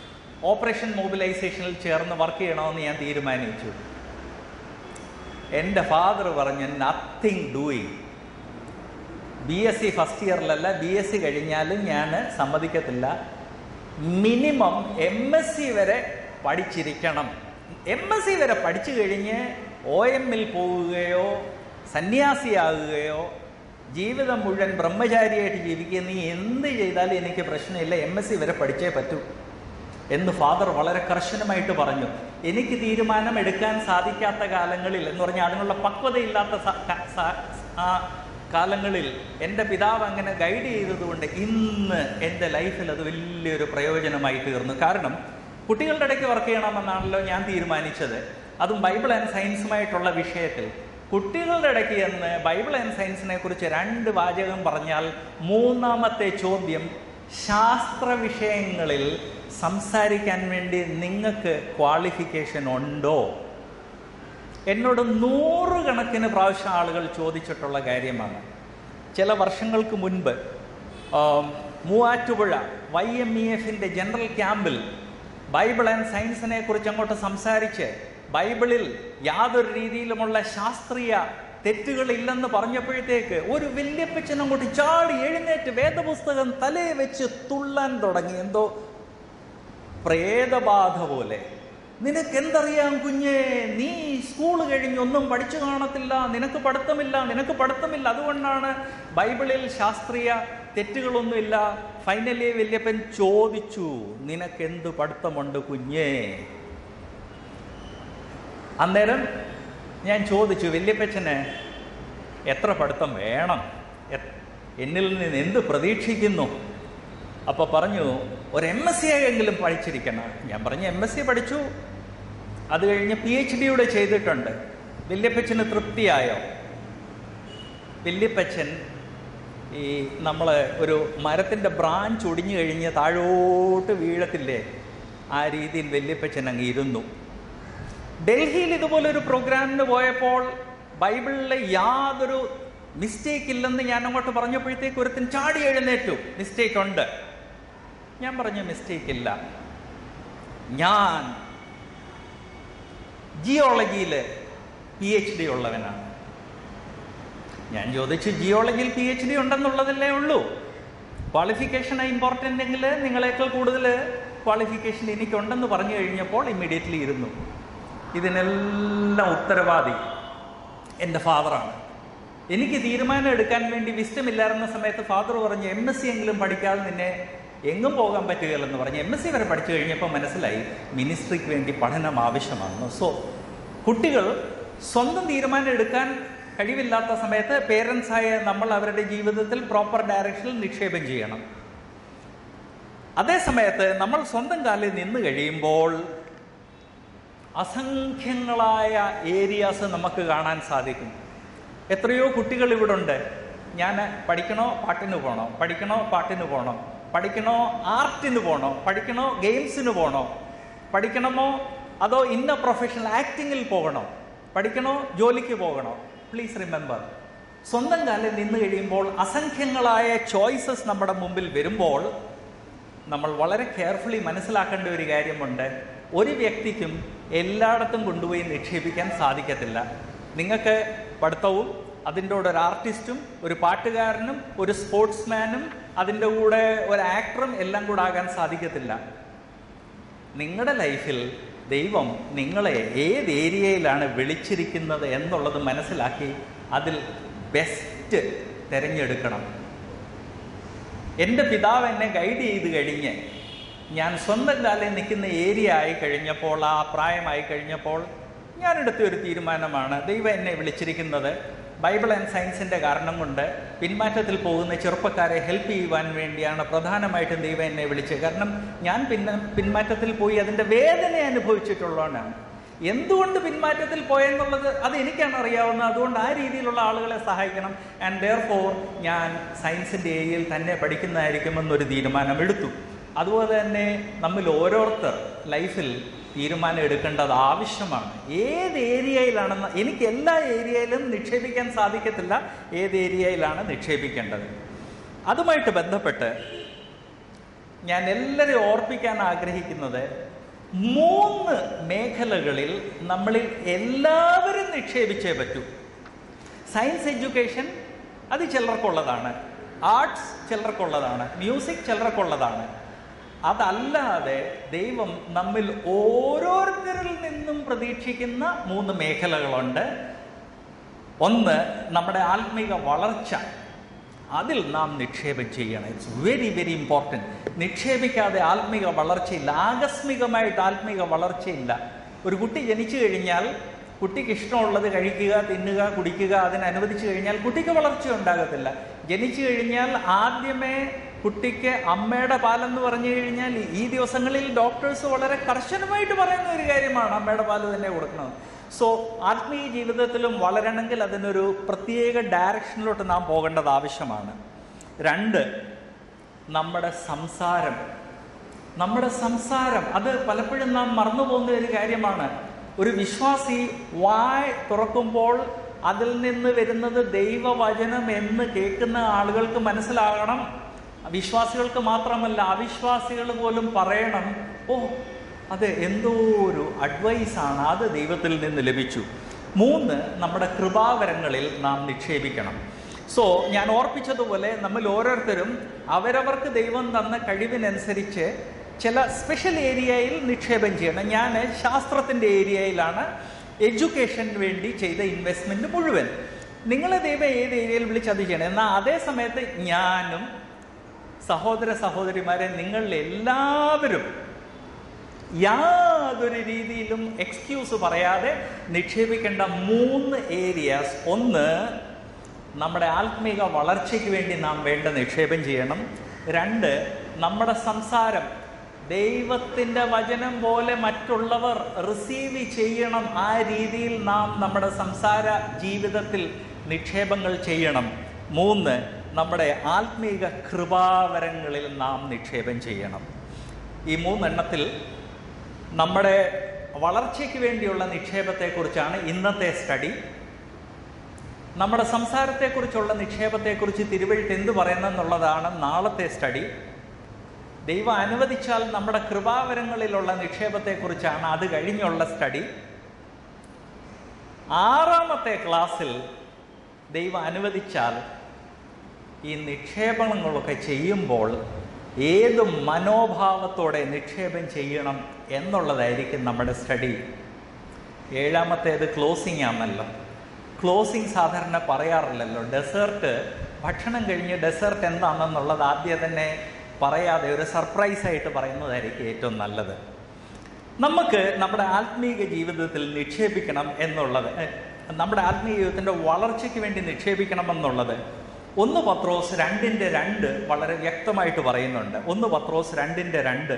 S1: ഓപ്പറേഷൻ മൊബിലൈസേഷനിൽ ചേർന്ന് വർക്ക് ചെയ്യണമെന്ന് ഞാൻ തീരുമാനിച്ചു എൻ്റെ ഫാദർ പറഞ്ഞു nothing doing B S C first ഇയറിലല്ല ബി എസ് സി കഴിഞ്ഞാലും ഞാൻ സമ്മതിക്കത്തില്ല മിനിമം എം എസ് സി വരെ പഠിച്ചിരിക്കണം എം എസ് സി വരെ പഠിച്ചു കഴിഞ്ഞ് ഒ എമ്മിൽ പോവുകയോ സന്യാസിയാകുകയോ ജീവിതം മുഴുവൻ ബ്രഹ്മചാരിയായിട്ട് ജീവിക്കുക നീ എന്ത് ചെയ്താലും എനിക്ക് പ്രശ്നമില്ല എം എസ് സി വരെ പഠിച്ചേ പറ്റൂ എന്ന് ഫാദർ വളരെ കർശനമായിട്ട് പറഞ്ഞു എനിക്ക് തീരുമാനം എടുക്കാൻ സാധിക്കാത്ത കാലങ്ങളിൽ എന്ന് പറഞ്ഞാൽ അതിനുള്ള പക്വതയില്ലാത്ത സ- ക- സ- ആ കാലങ്ങളിൽ എൻ്റെ പിതാവ് അങ്ങനെ ഗൈഡ് ചെയ്തതുകൊണ്ട് ഇന്ന് എൻ്റെ ലൈഫിൽ അത് വലിയൊരു പ്രയോജനമായി തീർന്നു കാരണം കുട്ടികളുടെ ഇടയ്ക്ക് വർക്ക് ചെയ്യണമെന്നാണല്ലോ ഞാൻ തീരുമാനിച്ചത് അതും ബൈബിൾ ആൻഡ് സയൻസുമായിട്ടുള്ള വിഷയത്തിൽ കുട്ടികളുടെ ഇടയ്ക്ക് എന്ന് ബൈബിൾ ആൻഡ് സയൻസിനെ കുറിച്ച് രണ്ട് വാചകം പറഞ്ഞാൽ മൂന്നാമത്തെ ചോദ്യം ശാസ്ത്ര വിഷയങ്ങളിൽ സംസാരിക്കാൻ വേണ്ടി നിങ്ങൾക്ക് ക്വാളിഫിക്കേഷൻ ഉണ്ടോ എന്നോട് നൂറുകണക്കിന് പ്രാവശ്യം ആളുകൾ ചോദിച്ചിട്ടുള്ള കാര്യമാണ് ചില വർഷങ്ങൾക്ക് മുൻപ് ആം, മൂവാറ്റുപുഴ വൈ എം ഇ എഫിൻ്റെ ജനറൽ ക്യാമ്പിൽ ബൈബിൾ ആൻഡ് സയൻസിനെ കുറിച്ച് അങ്ങോട്ട് സംസാരിച്ച് ബൈബിളിൽ യാതൊരു രീതിയിലുമുള്ള ശാസ്ത്രീയ തെറ്റുകളില്ലെന്ന് പറഞ്ഞപ്പോഴത്തേക്ക് ഒരു വല്യപ്പച്ചൻ അങ്ങോട്ട് ചാടി എഴുന്നേറ്റ് വേദപുസ്തകം തലേ വെച്ച് തുള്ളാൻ തുടങ്ങി എന്തോ പ്രേതബാധ പോലെ നിനക്ക് എന്തറിയാം കുഞ്ഞേ നീ സ്കൂൾ കഴിഞ്ഞ് ഒന്നും പഠിച്ചു കാണത്തില്ല നിനക്ക് പഠിത്തമില്ല നിനക്ക് പഠിത്തമില്ല അതുകൊണ്ടാണ് ബൈബിളിൽ ശാസ്ത്രീയ തെറ്റുകളൊന്നുമില്ല ഫൈനലി വല്യപ്പൻ ചോദിച്ചു നിനക്ക് എന്ത് പഠിത്തമുണ്ട് കുഞ്ഞേ അന്നേരം ഞാൻ ചോദിച്ചു വല്യപ്പച്ചന് എത്ര പഠിത്തം വേണം എ- എന്നിൽ നിന്ന് എന്ത് പ്രതീക്ഷിക്കുന്നു അപ്പോൾ പറഞ്ഞു ഒരു എം എസ് സി ആയെങ്കിലും പഠിച്ചിരിക്കണം ഞാൻ പറഞ്ഞു എം എസ് സി പഠിച്ചു അത് കഴിഞ്ഞ് പി എച്ച് ഡിയുടെ ചെയ്തിട്ടുണ്ട് വല്യപ്പച്ചന് തൃപ്തിയായോ വല്യപ്പച്ചൻ ഈ നമ്മൾ ഒരു മരത്തിൻ്റെ ബ്രാഞ്ച് ഒടിഞ്ഞു കഴിഞ്ഞ് താഴോട്ട് വീഴത്തില്ലേ ആ രീതിയിൽ വല്യപ്പച്ചൻ അങ്ങ് ഇരുന്നു ഡൽഹിയിൽ ഇതുപോലെ ഒരു പ്രോഗ്രാമിന് പോയപ്പോൾ ബൈബിളിലെ യാതൊരു മിസ്റ്റേക്ക് ഇല്ലെന്ന് ഞാൻ അങ്ങോട്ട് പറഞ്ഞപ്പോഴത്തേക്ക് ഒരുത്തൻ ചാടി എഴുന്നേറ്റു മിസ്റ്റേക്ക് ഉണ്ട് ഞാൻ പറഞ്ഞു മിസ്റ്റേക്ക് ഇല്ല ഞാൻ ജിയോളജിയിൽ പി എച്ച് ഡി ഉള്ളവനാണ് ഞാൻ ചോദിച്ചു ജിയോളജിയിൽ പി എച്ച് ഡി ഉണ്ടെന്നുള്ളതല്ലേ ഉള്ളൂ ക്വാളിഫിക്കേഷൻ ഇമ്പോർട്ടൻ്റ് എങ്കിൽ നിങ്ങളെക്കാൾ കൂടുതൽ ക്വാളിഫിക്കേഷൻ എനിക്കുണ്ടെന്ന് പറഞ്ഞു കഴിഞ്ഞപ്പോൾ ഇമ്മീഡിയറ്റ്ലി ഇരുന്നു ഇതിനെല്ലാം ഉത്തരവാദി എൻ്റെ ഫാദറാണ് എനിക്ക് തീരുമാനം എടുക്കാൻ വേണ്ടി വിസ്റ്റമില്ലായിരുന്ന സമയത്ത് ഫാദർ പറഞ്ഞു എം എസ് സി എങ്കിലും പഠിക്കാതെ നിന്നെ എങ്ങും പോകാൻ പറ്റുകയില്ലെന്ന് പറഞ്ഞു എം എസ് സി വരെ പഠിച്ചു കഴിഞ്ഞപ്പോൾ മനസ്സിലായി മിനിസ്ട്രിക്ക് വേണ്ടി പഠനം ആവശ്യമാണ് സോ കുട്ടികൾ സ്വന്തം തീരുമാനം എടുക്കാൻ കഴിവില്ലാത്ത സമയത്ത് പേരൻസായ നമ്മൾ അവരുടെ ജീവിതത്തിൽ പ്രോപ്പർ ഡയറക്ഷനിൽ നിക്ഷേപം ചെയ്യണം അതേ സമയത്ത് നമ്മൾ സ്വന്തം കാലിൽ നിന്ന് കഴിയുമ്പോൾ അസംഖ്യങ്ങളായ ഏരിയാസ് നമുക്ക് കാണാൻ സാധിക്കും എത്രയോ കുട്ടികൾ ഇവിടെ ഉണ്ട് ഞാൻ പഠിക്കണോ പാട്ടിന് പോകണോ പഠിക്കണോ പാട്ടിന് പോകണോ പഠിക്കണോ ആർട്ടിന് പോകണോ പഠിക്കണോ ഗെയിംസിന് പോകണോ പഠിക്കണമോ അതോ ഇന്ന പ്രൊഫഷണൽ ആക്ടിങ്ങിൽ പോകണോ പഠിക്കണോ ജോലിക്ക് പോകണോ പ്ലീസ് റിമെമ്പർ സ്വന്തം കാലിൽ നിന്ന് കഴിയുമ്പോൾ അസംഖ്യങ്ങളായ ചോയ്സസ് നമ്മുടെ മുമ്പിൽ വരുമ്പോൾ നമ്മൾ വളരെ കെയർഫുള്ളി മനസ്സിലാക്കേണ്ട ഒരു കാര്യമുണ്ട് ഒരു വ്യക്തിക്കും എല്ലായിടത്തും കൊണ്ടുപോയി നിക്ഷേപിക്കാൻ സാധിക്കത്തില്ല നിങ്ങൾക്ക് പഠിത്തവും അതിൻ്റെ കൂടെ ഒരു ആർട്ടിസ്റ്റും ഒരു പാട്ടുകാരനും ഒരു സ്പോർട്സ്മാനും അതിൻ്റെ കൂടെ ഒരു ആക്ടറും എല്ലാം കൂടെ ആകാൻ സാധിക്കത്തില്ല നിങ്ങളുടെ ലൈഫിൽ ദൈവം നിങ്ങളെ ഏത് ഏരിയയിലാണ് വിളിച്ചിരിക്കുന്നത് എന്നുള്ളത് മനസ്സിലാക്കി അതിൽ ബെസ്റ്റ് തിരഞ്ഞെടുക്കണം എൻ്റെ പിതാവ് എന്നെ ഗൈഡ് ചെയ്ത് കഴിഞ്ഞ് ഞാൻ സ്വന്തം കാലിൽ നിൽക്കുന്ന ഏരിയ ആയി കഴിഞ്ഞപ്പോൾ ആ പ്രായമായി കഴിഞ്ഞപ്പോൾ ഞാനെടുത്ത ഒരു തീരുമാനമാണ് ദൈവം എന്നെ വിളിച്ചിരിക്കുന്നത് ബൈബിൾ ആൻഡ് സയൻസിൻ്റെ കാരണം കൊണ്ട് പിന്മാറ്റത്തിൽ പോകുന്ന ചെറുപ്പക്കാരെ ഹെൽപ്പ് ചെയ്യുവാൻ വേണ്ടിയാണ് പ്രധാനമായിട്ടും ദൈവം എന്നെ വിളിച്ചത് കാരണം ഞാൻ പിന്നെ പിന്മാറ്റത്തിൽ പോയി അതിൻ്റെ വേദന അനുഭവിച്ചിട്ടുള്ളതാണ് എന്തുകൊണ്ട് പിന്മാറ്റത്തിൽ പോയെന്നുള്ളത് അത് എനിക്കാണ് അറിയാവുന്നത് അതുകൊണ്ട് ആ രീതിയിലുള്ള ആളുകളെ സഹായിക്കണം ആൻഡ് ദെയർ ഫോർ ഞാൻ സയൻസിൻ്റെ ഏരിയയിൽ തന്നെ പഠിക്കുന്നതായിരിക്കുമെന്നൊരു തീരുമാനം എടുത്തു അതുപോലെ തന്നെ നമ്മിൽ ഓരോരുത്തർ ലൈഫിൽ തീരുമാനം എടുക്കേണ്ടത് ആവശ്യമാണ് ഏത് ഏരിയയിലാണെന്ന് എനിക്ക് എല്ലാ ഏരിയയിലും നിക്ഷേപിക്കാൻ സാധിക്കത്തില്ല ഏത് ഏരിയയിലാണ് നിക്ഷേപിക്കേണ്ടത് അതുമായിട്ട് ബന്ധപ്പെട്ട് ഞാൻ എല്ലാവരെയും ഓർപ്പിക്കാൻ ആഗ്രഹിക്കുന്നത് മൂന്ന് മേഖലകളിൽ നമ്മളിൽ എല്ലാവരും നിക്ഷേപിച്ചേ പറ്റൂ സയൻസ് എഡ്യൂക്കേഷൻ അത് ചിലർക്കുള്ളതാണ് ആർട്സ് ചിലർക്കുള്ളതാണ് മ്യൂസിക് ചിലർക്കുള്ളതാണ് അതല്ലാതെ ദൈവം നമ്മിൽ ഓരോരുത്തരിൽ നിന്നും പ്രതീക്ഷിക്കുന്ന മൂന്ന് മേഖലകളുണ്ട് ഒന്ന് നമ്മുടെ ആത്മീക വളർച്ച അതിൽ നാം നിക്ഷേപം ചെയ്യണം ഇറ്റ്സ് വെരി വെരി ഇമ്പോർട്ടൻറ്റ് നിക്ഷേപിക്കാതെ ആത്മീക വളർച്ചയില്ല ആകസ്മികമായിട്ട് ആത്മീക വളർച്ചയില്ല ഒരു കുട്ടി ജനിച്ചു കഴിഞ്ഞാൽ കുട്ടിക്ക് ഇഷ്ടമുള്ളത് കഴിക്കുക തിന്നുക കുടിക്കുക അതിന് അനുവദിച്ചു കഴിഞ്ഞാൽ കുട്ടിക്ക് വളർച്ച ഉണ്ടാകത്തില്ല ജനിച്ചു കഴിഞ്ഞാൽ ആദ്യമേ കുട്ടിക്ക് അമ്മയുടെ പാലെന്ന് പറഞ്ഞു കഴിഞ്ഞാൽ ഈ ദിവസങ്ങളിൽ ഡോക്ടേഴ്സ് വളരെ കർശനമായിട്ട് പറയുന്ന ഒരു കാര്യമാണ് അമ്മയുടെ പാല് തന്നെ കൊടുക്കണം സോ ആത്മീയ ജീവിതത്തിലും വളരണമെങ്കിൽ അതിനൊരു പ്രത്യേക ഡയറക്ഷനിലോട്ട് നാം പോകേണ്ടത് ആവശ്യമാണ് രണ്ട് നമ്മുടെ സംസാരം നമ്മുടെ സംസാരം അത് പലപ്പോഴും നാം മറന്നു പോകുന്ന ഒരു കാര്യമാണ് ഒരു വിശ്വാസി വായ് തുറക്കുമ്പോൾ അതിൽ നിന്ന് വരുന്നത് ദൈവവചനം എന്ന് കേൾക്കുന്ന ആളുകൾക്ക് മനസ്സിലാകണം വിശ്വാസികൾക്ക് മാത്രമല്ല അവിശ്വാസികൾ പോലും പറയണം ഓ അത് എന്തോ ഒരു അഡ്വൈസാണ് അത് ദൈവത്തിൽ നിന്ന് ലഭിച്ചു മൂന്ന് നമ്മുടെ കൃപാവരങ്ങളിൽ നാം നിക്ഷേപിക്കണം സോ ഞാൻ ഓർപ്പിച്ചതുപോലെ നമ്മൾ ഓരോരുത്തരും അവരവർക്ക് ദൈവം തന്ന കഴിവിനനുസരിച്ച് ചില സ്പെഷ്യൽ ഏരിയയിൽ നിക്ഷേപം ചെയ്യണം ഞാൻ ശാസ്ത്രത്തിൻ്റെ ഏരിയയിലാണ് എഡ്യൂക്കേഷന് വേണ്ടി ചെയ്ത ഇൻവെസ്റ്റ്മെൻറ്റ് മുഴുവൻ നിങ്ങളെ ദൈവം ഏത് ഏരിയയിൽ വിളിച്ച് അത് ചെയ്യണം എന്നാൽ അതേ സമയത്ത് ഞാനും സഹോദര സഹോദരിമാരെ നിങ്ങൾ എല്ലാവരും യാതൊരു രീതിയിലും എക്സ്ക്യൂസ് പറയാതെ നിക്ഷേപിക്കേണ്ട മൂന്ന് ഏരിയാസ് ഒന്ന് നമ്മുടെ ആത്മീക വളർച്ചയ്ക്ക് വേണ്ടി നാം വേണ്ട നിക്ഷേപം ചെയ്യണം രണ്ട് നമ്മുടെ സംസാരം ദൈവത്തിൻ്റെ വചനം പോലെ മറ്റുള്ളവർ റിസീവ് ചെയ്യണം ആ രീതിയിൽ നാം നമ്മുടെ സംസാര ജീവിതത്തിൽ നിക്ഷേപങ്ങൾ ചെയ്യണം മൂന്ന് നമ്മുടെ ആത്മീക കൃപാവരങ്ങളിൽ നാം നിക്ഷേപം ചെയ്യണം ഈ മൂന്നെണ്ണത്തിൽ നമ്മുടെ വളർച്ചയ്ക്ക് വേണ്ടിയുള്ള നിക്ഷേപത്തെക്കുറിച്ചാണ് ഇന്നത്തെ സ്റ്റഡി നമ്മുടെ സംസാരത്തെക്കുറിച്ചുള്ള നിക്ഷേപത്തെക്കുറിച്ച് തിരുവഴുത്ത് എന്ത് പറയുന്നെന്നുള്ളതാണ് നാളത്തെ സ്റ്റഡി ദൈവം അനുവദിച്ചാൽ നമ്മുടെ കൃപാവരങ്ങളിലുള്ള നിക്ഷേപത്തെക്കുറിച്ചാണ് അത് കഴിഞ്ഞുള്ള സ്റ്റഡി ആറാമത്തെ ക്ലാസ്സിൽ ദൈവം അനുവദിച്ചാൽ ഈ നിക്ഷേപങ്ങളൊക്കെ ചെയ്യുമ്പോൾ ഏത് മനോഭാവത്തോടെ നിക്ഷേപം ചെയ്യണം എന്നുള്ളതായിരിക്കും നമ്മുടെ സ്റ്റഡി ഏഴാമത്തേത് ക്ലോസിംഗ് ആണല്ലോ ക്ലോസിംഗ് സാധാരണ പറയാറില്ലല്ലോ ഡെസേർട്ട് ഭക്ഷണം കഴിഞ്ഞ് ഡെസേർട്ട് എന്താണെന്നുള്ളത് ആദ്യം തന്നെ പറയാതെ ഒരു സർപ്രൈസ് ആയിട്ട് പറയുന്നതായിരിക്കും ഏറ്റവും നല്ലത് നമുക്ക് നമ്മുടെ ആത്മീക ജീവിതത്തിൽ നിക്ഷേപിക്കണം എന്നുള്ളത് ഏഹ്, നമ്മുടെ ആത്മീയ ജീവിതത്തിൻ്റെ വളർച്ചയ്ക്ക് വേണ്ടി നിക്ഷേപിക്കണം എന്നുള്ളത് ഒന്ന് പത്രോസ് രണ്ടിൻ്റെ രണ്ട് വളരെ വ്യക്തമായിട്ട് പറയുന്നുണ്ട് ഒന്ന് പത്രോസ് രണ്ടിൻ്റെ രണ്ട്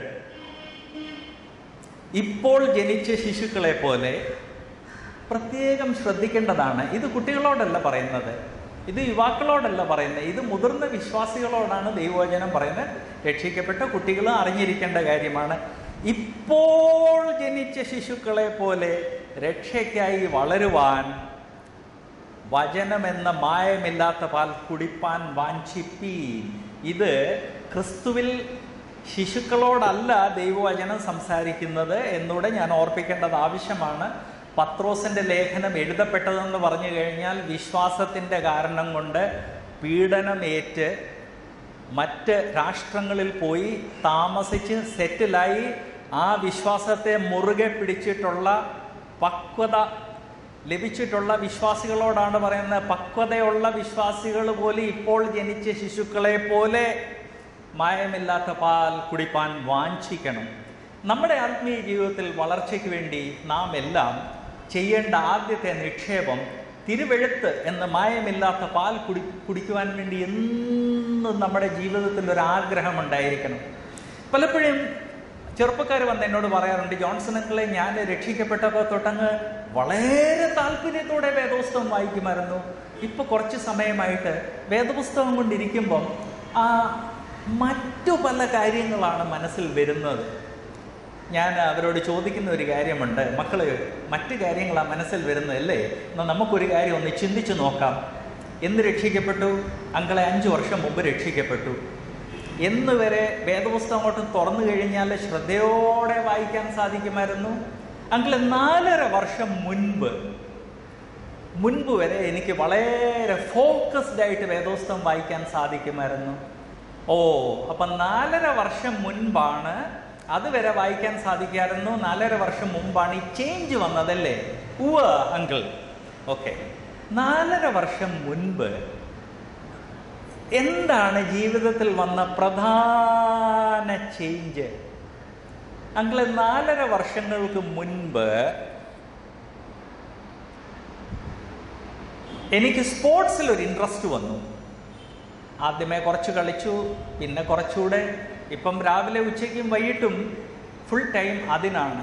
S1: ഇപ്പോൾ ജനിച്ച ശിശുക്കളെ പോലെ പ്രത്യേകം ശ്രദ്ധിക്കേണ്ടതാണ് ഇത് കുട്ടികളോടല്ല പറയുന്നത് ഇത് യുവാക്കളോടല്ല പറയുന്നത് ഇത് മുതിർന്ന വിശ്വാസികളോടാണ് ദൈവവചനം പറയുന്നത് രക്ഷിക്കപ്പെട്ട കുട്ടികൾ അറിഞ്ഞിരിക്കേണ്ട കാര്യമാണ് ഇപ്പോൾ ജനിച്ച ശിശുക്കളെ പോലെ രക്ഷയ്ക്കായി വളരുവാൻ വചനമെന്ന മായമില്ലാത്ത പാൽ കുടിപ്പാൻ വാഞ്ചിപ്പീൻ ഇത് ക്രിസ്തുവിൽ ശിശുക്കളോടല്ല ദൈവവചനം സംസാരിക്കുന്നത് എന്നൂടെ ഞാൻ ഓർപ്പിക്കേണ്ടത് ആവശ്യമാണ് പത്രോസിന്റെ ലേഖനം എഴുതപ്പെട്ടതെന്ന് പറഞ്ഞു കഴിഞ്ഞാൽ വിശ്വാസത്തിൻ്റെ കാരണം കൊണ്ട് പീഡനമേറ്റ് മറ്റ് രാഷ്ട്രങ്ങളിൽ പോയി താമസിച്ച് സെറ്റിലായി ആ വിശ്വാസത്തെ മുറുകെ പിടിച്ചിട്ടുള്ള പക്വത ലഭിച്ചിട്ടുള്ള വിശ്വാസികളോടാണ് പറയുന്നത് പക്വതയുള്ള വിശ്വാസികൾ പോലെ ഇപ്പോൾ ജനിച്ച ശിശുക്കളെ പോലെ മായമില്ലാത്ത പാൽ കുടിപ്പാൻ വാഞ്ചിക്കണം നമ്മുടെ ആത്മീയ ജീവിതത്തിൽ വളർച്ചയ്ക്ക് വേണ്ടി നാം എല്ലാം ചെയ്യേണ്ട ആദ്യത്തെ നിക്ഷേപം തിരുവെഴുത്ത് എന്ന മായമില്ലാത്ത പാൽ കുടി കുടിക്കുവാൻ വേണ്ടി എന്നും നമ്മുടെ ജീവിതത്തിൽ ഒരു ആഗ്രഹം ഉണ്ടായിരിക്കണം പലപ്പോഴും ചെറുപ്പക്കാർ വന്ന് എന്നോട് പറയാറുണ്ട് ജോൺസൺ അങ്കിളെ ഞാൻ രക്ഷിക്കപ്പെട്ടപ്പോൾ തൊട്ടങ്ങ് വളരെ താല്പര്യത്തോടെ വേദപുസ്തകം വായിക്കുമായിരുന്നു ഇപ്പൊ കുറച്ച് സമയമായിട്ട് വേദപുസ്തകം കൊണ്ടിരിക്കുമ്പം ആ മറ്റു പല കാര്യങ്ങളാണ് മനസ്സിൽ വരുന്നത് ഞാൻ അവരോട് ചോദിക്കുന്ന ഒരു കാര്യമുണ്ട് മക്കള് മറ്റു കാര്യങ്ങളാണ് മനസ്സിൽ വരുന്നതല്ലേ എന്നാൽ നമുക്കൊരു കാര്യം ഒന്ന് ചിന്തിച്ചു നോക്കാം എന്ന് രക്ഷിക്കപ്പെട്ടു അങ്കളെ അഞ്ച് വർഷം മുമ്പ് രക്ഷിക്കപ്പെട്ടു എന്ന് വരെ വേദപുസ്തകം അങ്ങോട്ട് തുറന്നു കഴിഞ്ഞാൽ ശ്രദ്ധയോടെ വായിക്കാൻ സാധിക്കുമായിരുന്നു അങ്കിൾ നാലര വർഷം മുൻപ് മുൻപ് വരെ എനിക്ക് വളരെ ഫോക്കസ്ഡ് ആയിട്ട് വേദോസ്തം വായിക്കാൻ സാധിക്കുമായിരുന്നു ഓ അപ്പം നാലര വർഷം മുൻപാണ് അതുവരെ വായിക്കാൻ സാധിക്കായിരുന്നു നാലര വർഷം മുമ്പാണ് ഈ ചേഞ്ച് വന്നതല്ലേ ഉവ അങ്കിൾ ഓക്കെ നാലര വർഷം മുൻപ് എന്താണ് ജീവിതത്തിൽ വന്ന പ്രധാന ചേഞ്ച് അങ്കിള് നാലര വർഷങ്ങൾക്ക് മുൻപ് എനിക്ക് സ്പോർട്സിൽ ഒരു ഇൻട്രസ്റ്റ് വന്നു ആദ്യമേ കുറച്ച് കളിച്ചു പിന്നെ കുറച്ചുകൂടെ ഇപ്പം രാവിലെ ഉച്ചയ്ക്കും വൈകിട്ടും ഫുൾ ടൈം അതിനാണ്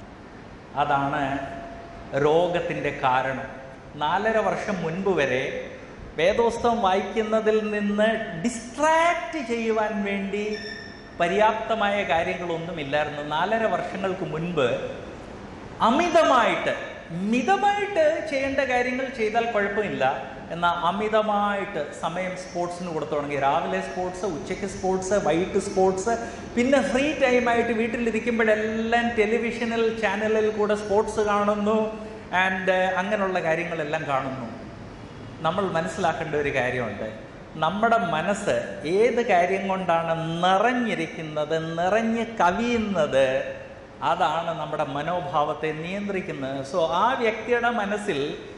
S1: അതാണ് രോഗത്തിൻ്റെ കാരണം നാലര വർഷം മുൻപ് വരെ വേദോസ്തവം വായിക്കുന്നതിൽ നിന്ന് ഡിസ്ട്രാക്റ്റ് ചെയ്യുവാൻ വേണ്ടി പര്യാപ്തമായ കാര്യങ്ങളൊന്നുമില്ലായിരുന്നു നാലര വർഷങ്ങൾക്ക് മുൻപ് അമിതമായിട്ട് മിതമായിട്ട് ചെയ്യേണ്ട കാര്യങ്ങൾ ചെയ്താൽ കുഴപ്പമില്ല എന്നാൽ അമിതമായിട്ട് സമയം സ്പോർട്സിന് കൊടുത്തു തുടങ്ങി രാവിലെ സ്പോർട്സ് ഉച്ചയ്ക്ക് സ്പോർട്സ് വൈകിട്ട് സ്പോർട്സ് പിന്നെ ഫ്രീ ടൈമായിട്ട് വീട്ടിലിരിക്കുമ്പോഴെല്ലാം ടെലിവിഷനിൽ ചാനലിൽ കൂടെ സ്പോർട്സ് കാണുന്നു ആൻഡ് അങ്ങനെയുള്ള കാര്യങ്ങളെല്ലാം കാണുന്നു നമ്മൾ മനസ്സിലാക്കേണ്ട ഒരു കാര്യമുണ്ട് നമ്മുടെ മനസ്സ് ഏത് കാര്യം കൊണ്ടാണ് നിറഞ്ഞിരിക്കുന്നത് നിറഞ്ഞ് കവിയുന്നത് അതാണ് നമ്മുടെ മനോഭാവത്തെ നിയന്ത്രിക്കുന്നത് സോ ആ വ്യക്തിയുടെ മനസ്സിൽ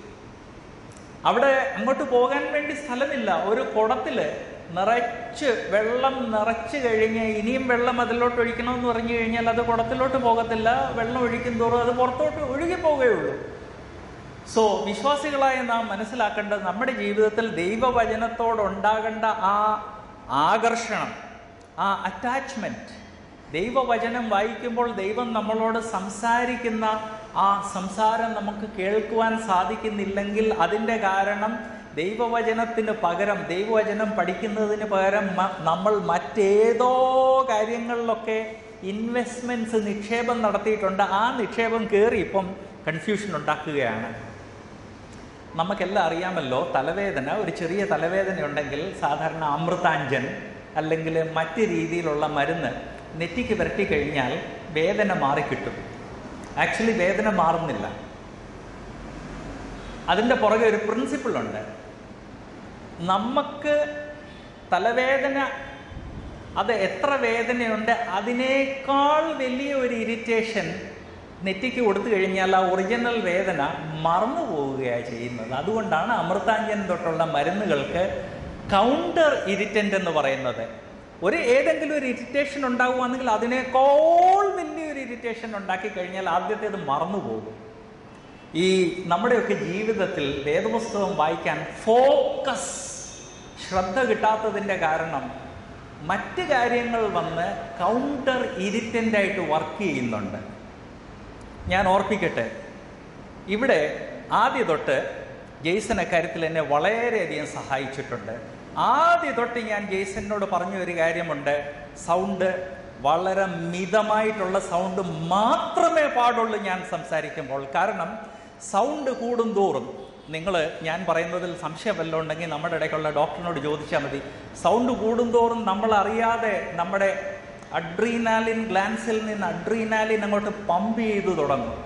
S1: അവിടെ അങ്ങോട്ട് പോകാൻ വേണ്ടി സ്ഥലമില്ല ഒരു കുടത്തിൽ നിറച്ച് വെള്ളം നിറച്ച് കഴിഞ്ഞ് ഇനിയും വെള്ളം അതിലോട്ട് ഒഴിക്കണമെന്ന് പറഞ്ഞു കഴിഞ്ഞാൽ അത് കുടത്തിലോട്ട് പോകത്തില്ല വെള്ളം ഒഴിക്കും തോറും അത് പുറത്തോട്ട് ഒഴുകി പോവുകയുള്ളൂ സോ വിശ്വാസികളായ നാം മനസ്സിലാക്കേണ്ടത് നമ്മുടെ ജീവിതത്തിൽ ദൈവവചനത്തോടുണ്ടാകേണ്ട ആ ആകർഷണം ആ അറ്റാച്ച്മെന്റ് ദൈവവചനം വായിക്കുമ്പോൾ ദൈവം നമ്മളോട് സംസാരിക്കുന്ന ആ സംസാരം നമുക്ക് കേൾക്കുവാൻ സാധിക്കുന്നില്ലെങ്കിൽ അതിൻ്റെ കാരണം ദൈവവചനത്തിന് പകരം ദൈവവചനം പഠിക്കുന്നതിന് പകരം മ- നമ്മൾ മറ്റേതോ കാര്യങ്ങളിലൊക്കെ ഇൻവെസ്റ്റ്മെൻറ്റ്സ് നിക്ഷേപം നടത്തിയിട്ടുണ്ട് ആ നിക്ഷേപം കയറി ഇപ്പം കൺഫ്യൂഷൻ ഉണ്ടാക്കുകയാണ് നമുക്കെല്ലാം അറിയാമല്ലോ തലവേദന ഒരു ചെറിയ തലവേദന ഉണ്ടെങ്കിൽ സാധാരണ അമൃതാഞ്ജൻ അല്ലെങ്കിൽ മറ്റ് രീതിയിലുള്ള മരുന്ന് നെറ്റിക്ക് പുരട്ടി കഴിഞ്ഞാൽ വേദന മാറിക്കിട്ടും ആക്ച്വലി വേദന മാറുന്നില്ല അതിൻ്റെ പുറകെ ഒരു പ്രിൻസിപ്പിൾ ഉണ്ട് നമുക്ക് തലവേദന അത് എത്ര വേദനയുണ്ട് അതിനേക്കാൾ വലിയ ഒരു ഇറിറ്റേഷൻ നെറ്റിക്ക് കൊടുത്തു കഴിഞ്ഞാൽ ആ ഒറിജിനൽ വേദന മറന്നു പോവുകയാണ് ചെയ്യുന്നത് അതുകൊണ്ടാണ് അമൃതാഞ്ജൻ തൊട്ടുള്ള മരുന്നുകൾക്ക് കൗണ്ടർ ഇറിറ്റൻ്റ് എന്ന് പറയുന്നത് ഒരു ഏതെങ്കിലും ഒരു ഇറിറ്റേഷൻ ഉണ്ടാകുവാണെങ്കിൽ അതിനേക്കാൾ വലിയൊരു ഇറിറ്റേഷൻ ഉണ്ടാക്കി കഴിഞ്ഞാൽ ആദ്യത്തേത് മറന്നു പോകും ഈ നമ്മുടെയൊക്കെ ജീവിതത്തിൽ വേദപുസ്തകം വായിക്കാൻ ഫോക്കസ് ശ്രദ്ധ കിട്ടാത്തതിൻ്റെ കാരണം മറ്റ് കാര്യങ്ങൾ വന്ന് കൗണ്ടർ ഇരിറ്റൻ്റ് ആയിട്ട് വർക്ക് ചെയ്യുന്നുണ്ട് ഞാൻ ഓർപ്പിക്കട്ടെ ഇവിടെ ആദ്യ തൊട്ട് ജെയ്സൺ അക്കാര്യത്തിൽ എന്നെ വളരെയധികം സഹായിച്ചിട്ടുണ്ട് ആദ്യ തൊട്ട് ഞാൻ ജെയ്സനോട് പറഞ്ഞ ഒരു കാര്യമുണ്ട് സൗണ്ട് വളരെ മിതമായിട്ടുള്ള സൗണ്ട് മാത്രമേ പാടുള്ളൂ ഞാൻ സംസാരിക്കുമ്പോൾ കാരണം സൗണ്ട് കൂടും തോറും നിങ്ങൾ ഞാൻ പറയുന്നതിൽ സംശയം വല്ലതും ഉണ്ടെങ്കിൽ നമ്മുടെ ഇടയ്ക്കുള്ള ഡോക്ടറിനോട് ചോദിച്ചാൽ മതി സൗണ്ട് കൂടുന്തോറും നമ്മൾ അറിയാതെ നമ്മുടെ അഡ്രീനാലിൻ ഗ്ലാൻസിൽ നിന്ന് അഡ്രീനാലിൻ അങ്ങോട്ട് പമ്പ് ചെയ്തു തുടങ്ങും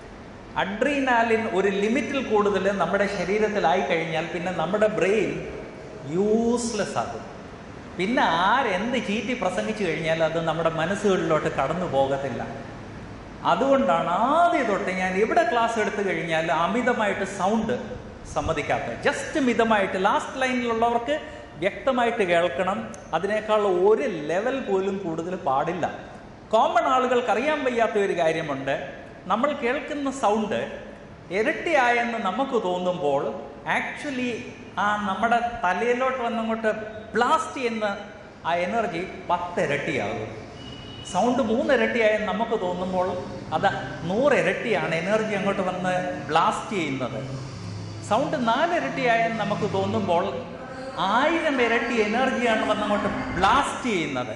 S1: അഡ്രീനാലിൻ ഒരു ലിമിറ്റിൽ കൂടുതൽ നമ്മുടെ ശരീരത്തിലായി കഴിഞ്ഞാൽ പിന്നെ നമ്മുടെ ബ്രെയിൻ യൂസ്ലെസ് ആകും പിന്നെ ആരെന്ത് ചീറ്റി പ്രസംഗിച്ചു കഴിഞ്ഞാൽ അത് നമ്മുടെ മനസ്സുകളിലോട്ട് കടന്നു പോകത്തില്ല അതുകൊണ്ടാണ് ആദ്യം തൊട്ട് ഞാൻ എവിടെ ക്ലാസ് എടുത്തു കഴിഞ്ഞാൽ അമിതമായിട്ട് സൗണ്ട് സമ്മതിക്കാത്തത് ജസ്റ്റ് മിതമായിട്ട് ലാസ്റ്റ് ലൈനിലുള്ളവർക്ക് വ്യക്തമായിട്ട് കേൾക്കണം അതിനേക്കാൾ ഒരു ലെവൽ പോലും കൂടുതൽ പാടില്ല കോമൺ ആളുകൾക്ക് അറിയാൻ വയ്യാത്ത ഒരു കാര്യമുണ്ട് നമ്മൾ കേൾക്കുന്ന സൗണ്ട് ഇരട്ടിയായെന്ന് നമുക്ക് തോന്നുമ്പോൾ ആക്ച്വലി ആ നമ്മുടെ തലയിലോട്ട് വന്നങ്ങോട്ട് ബ്ലാസ്റ്റ് ചെയ്യുന്ന ആ എനർജി പത്തിരട്ടിയാകും സൗണ്ട് മൂന്നിരട്ടിയായെന്ന് നമുക്ക് തോന്നുമ്പോൾ അത് നൂറിരട്ടിയാണ് എനർജി അങ്ങോട്ട് വന്ന് ബ്ലാസ്റ്റ് ചെയ്യുന്നത് സൗണ്ട് നാലിരട്ടിയായെന്ന് നമുക്ക് തോന്നുമ്പോൾ ആയിരം ഇരട്ടി എനർജിയാണ് വന്നങ്ങോട്ട് ബ്ലാസ്റ്റ് ചെയ്യുന്നത്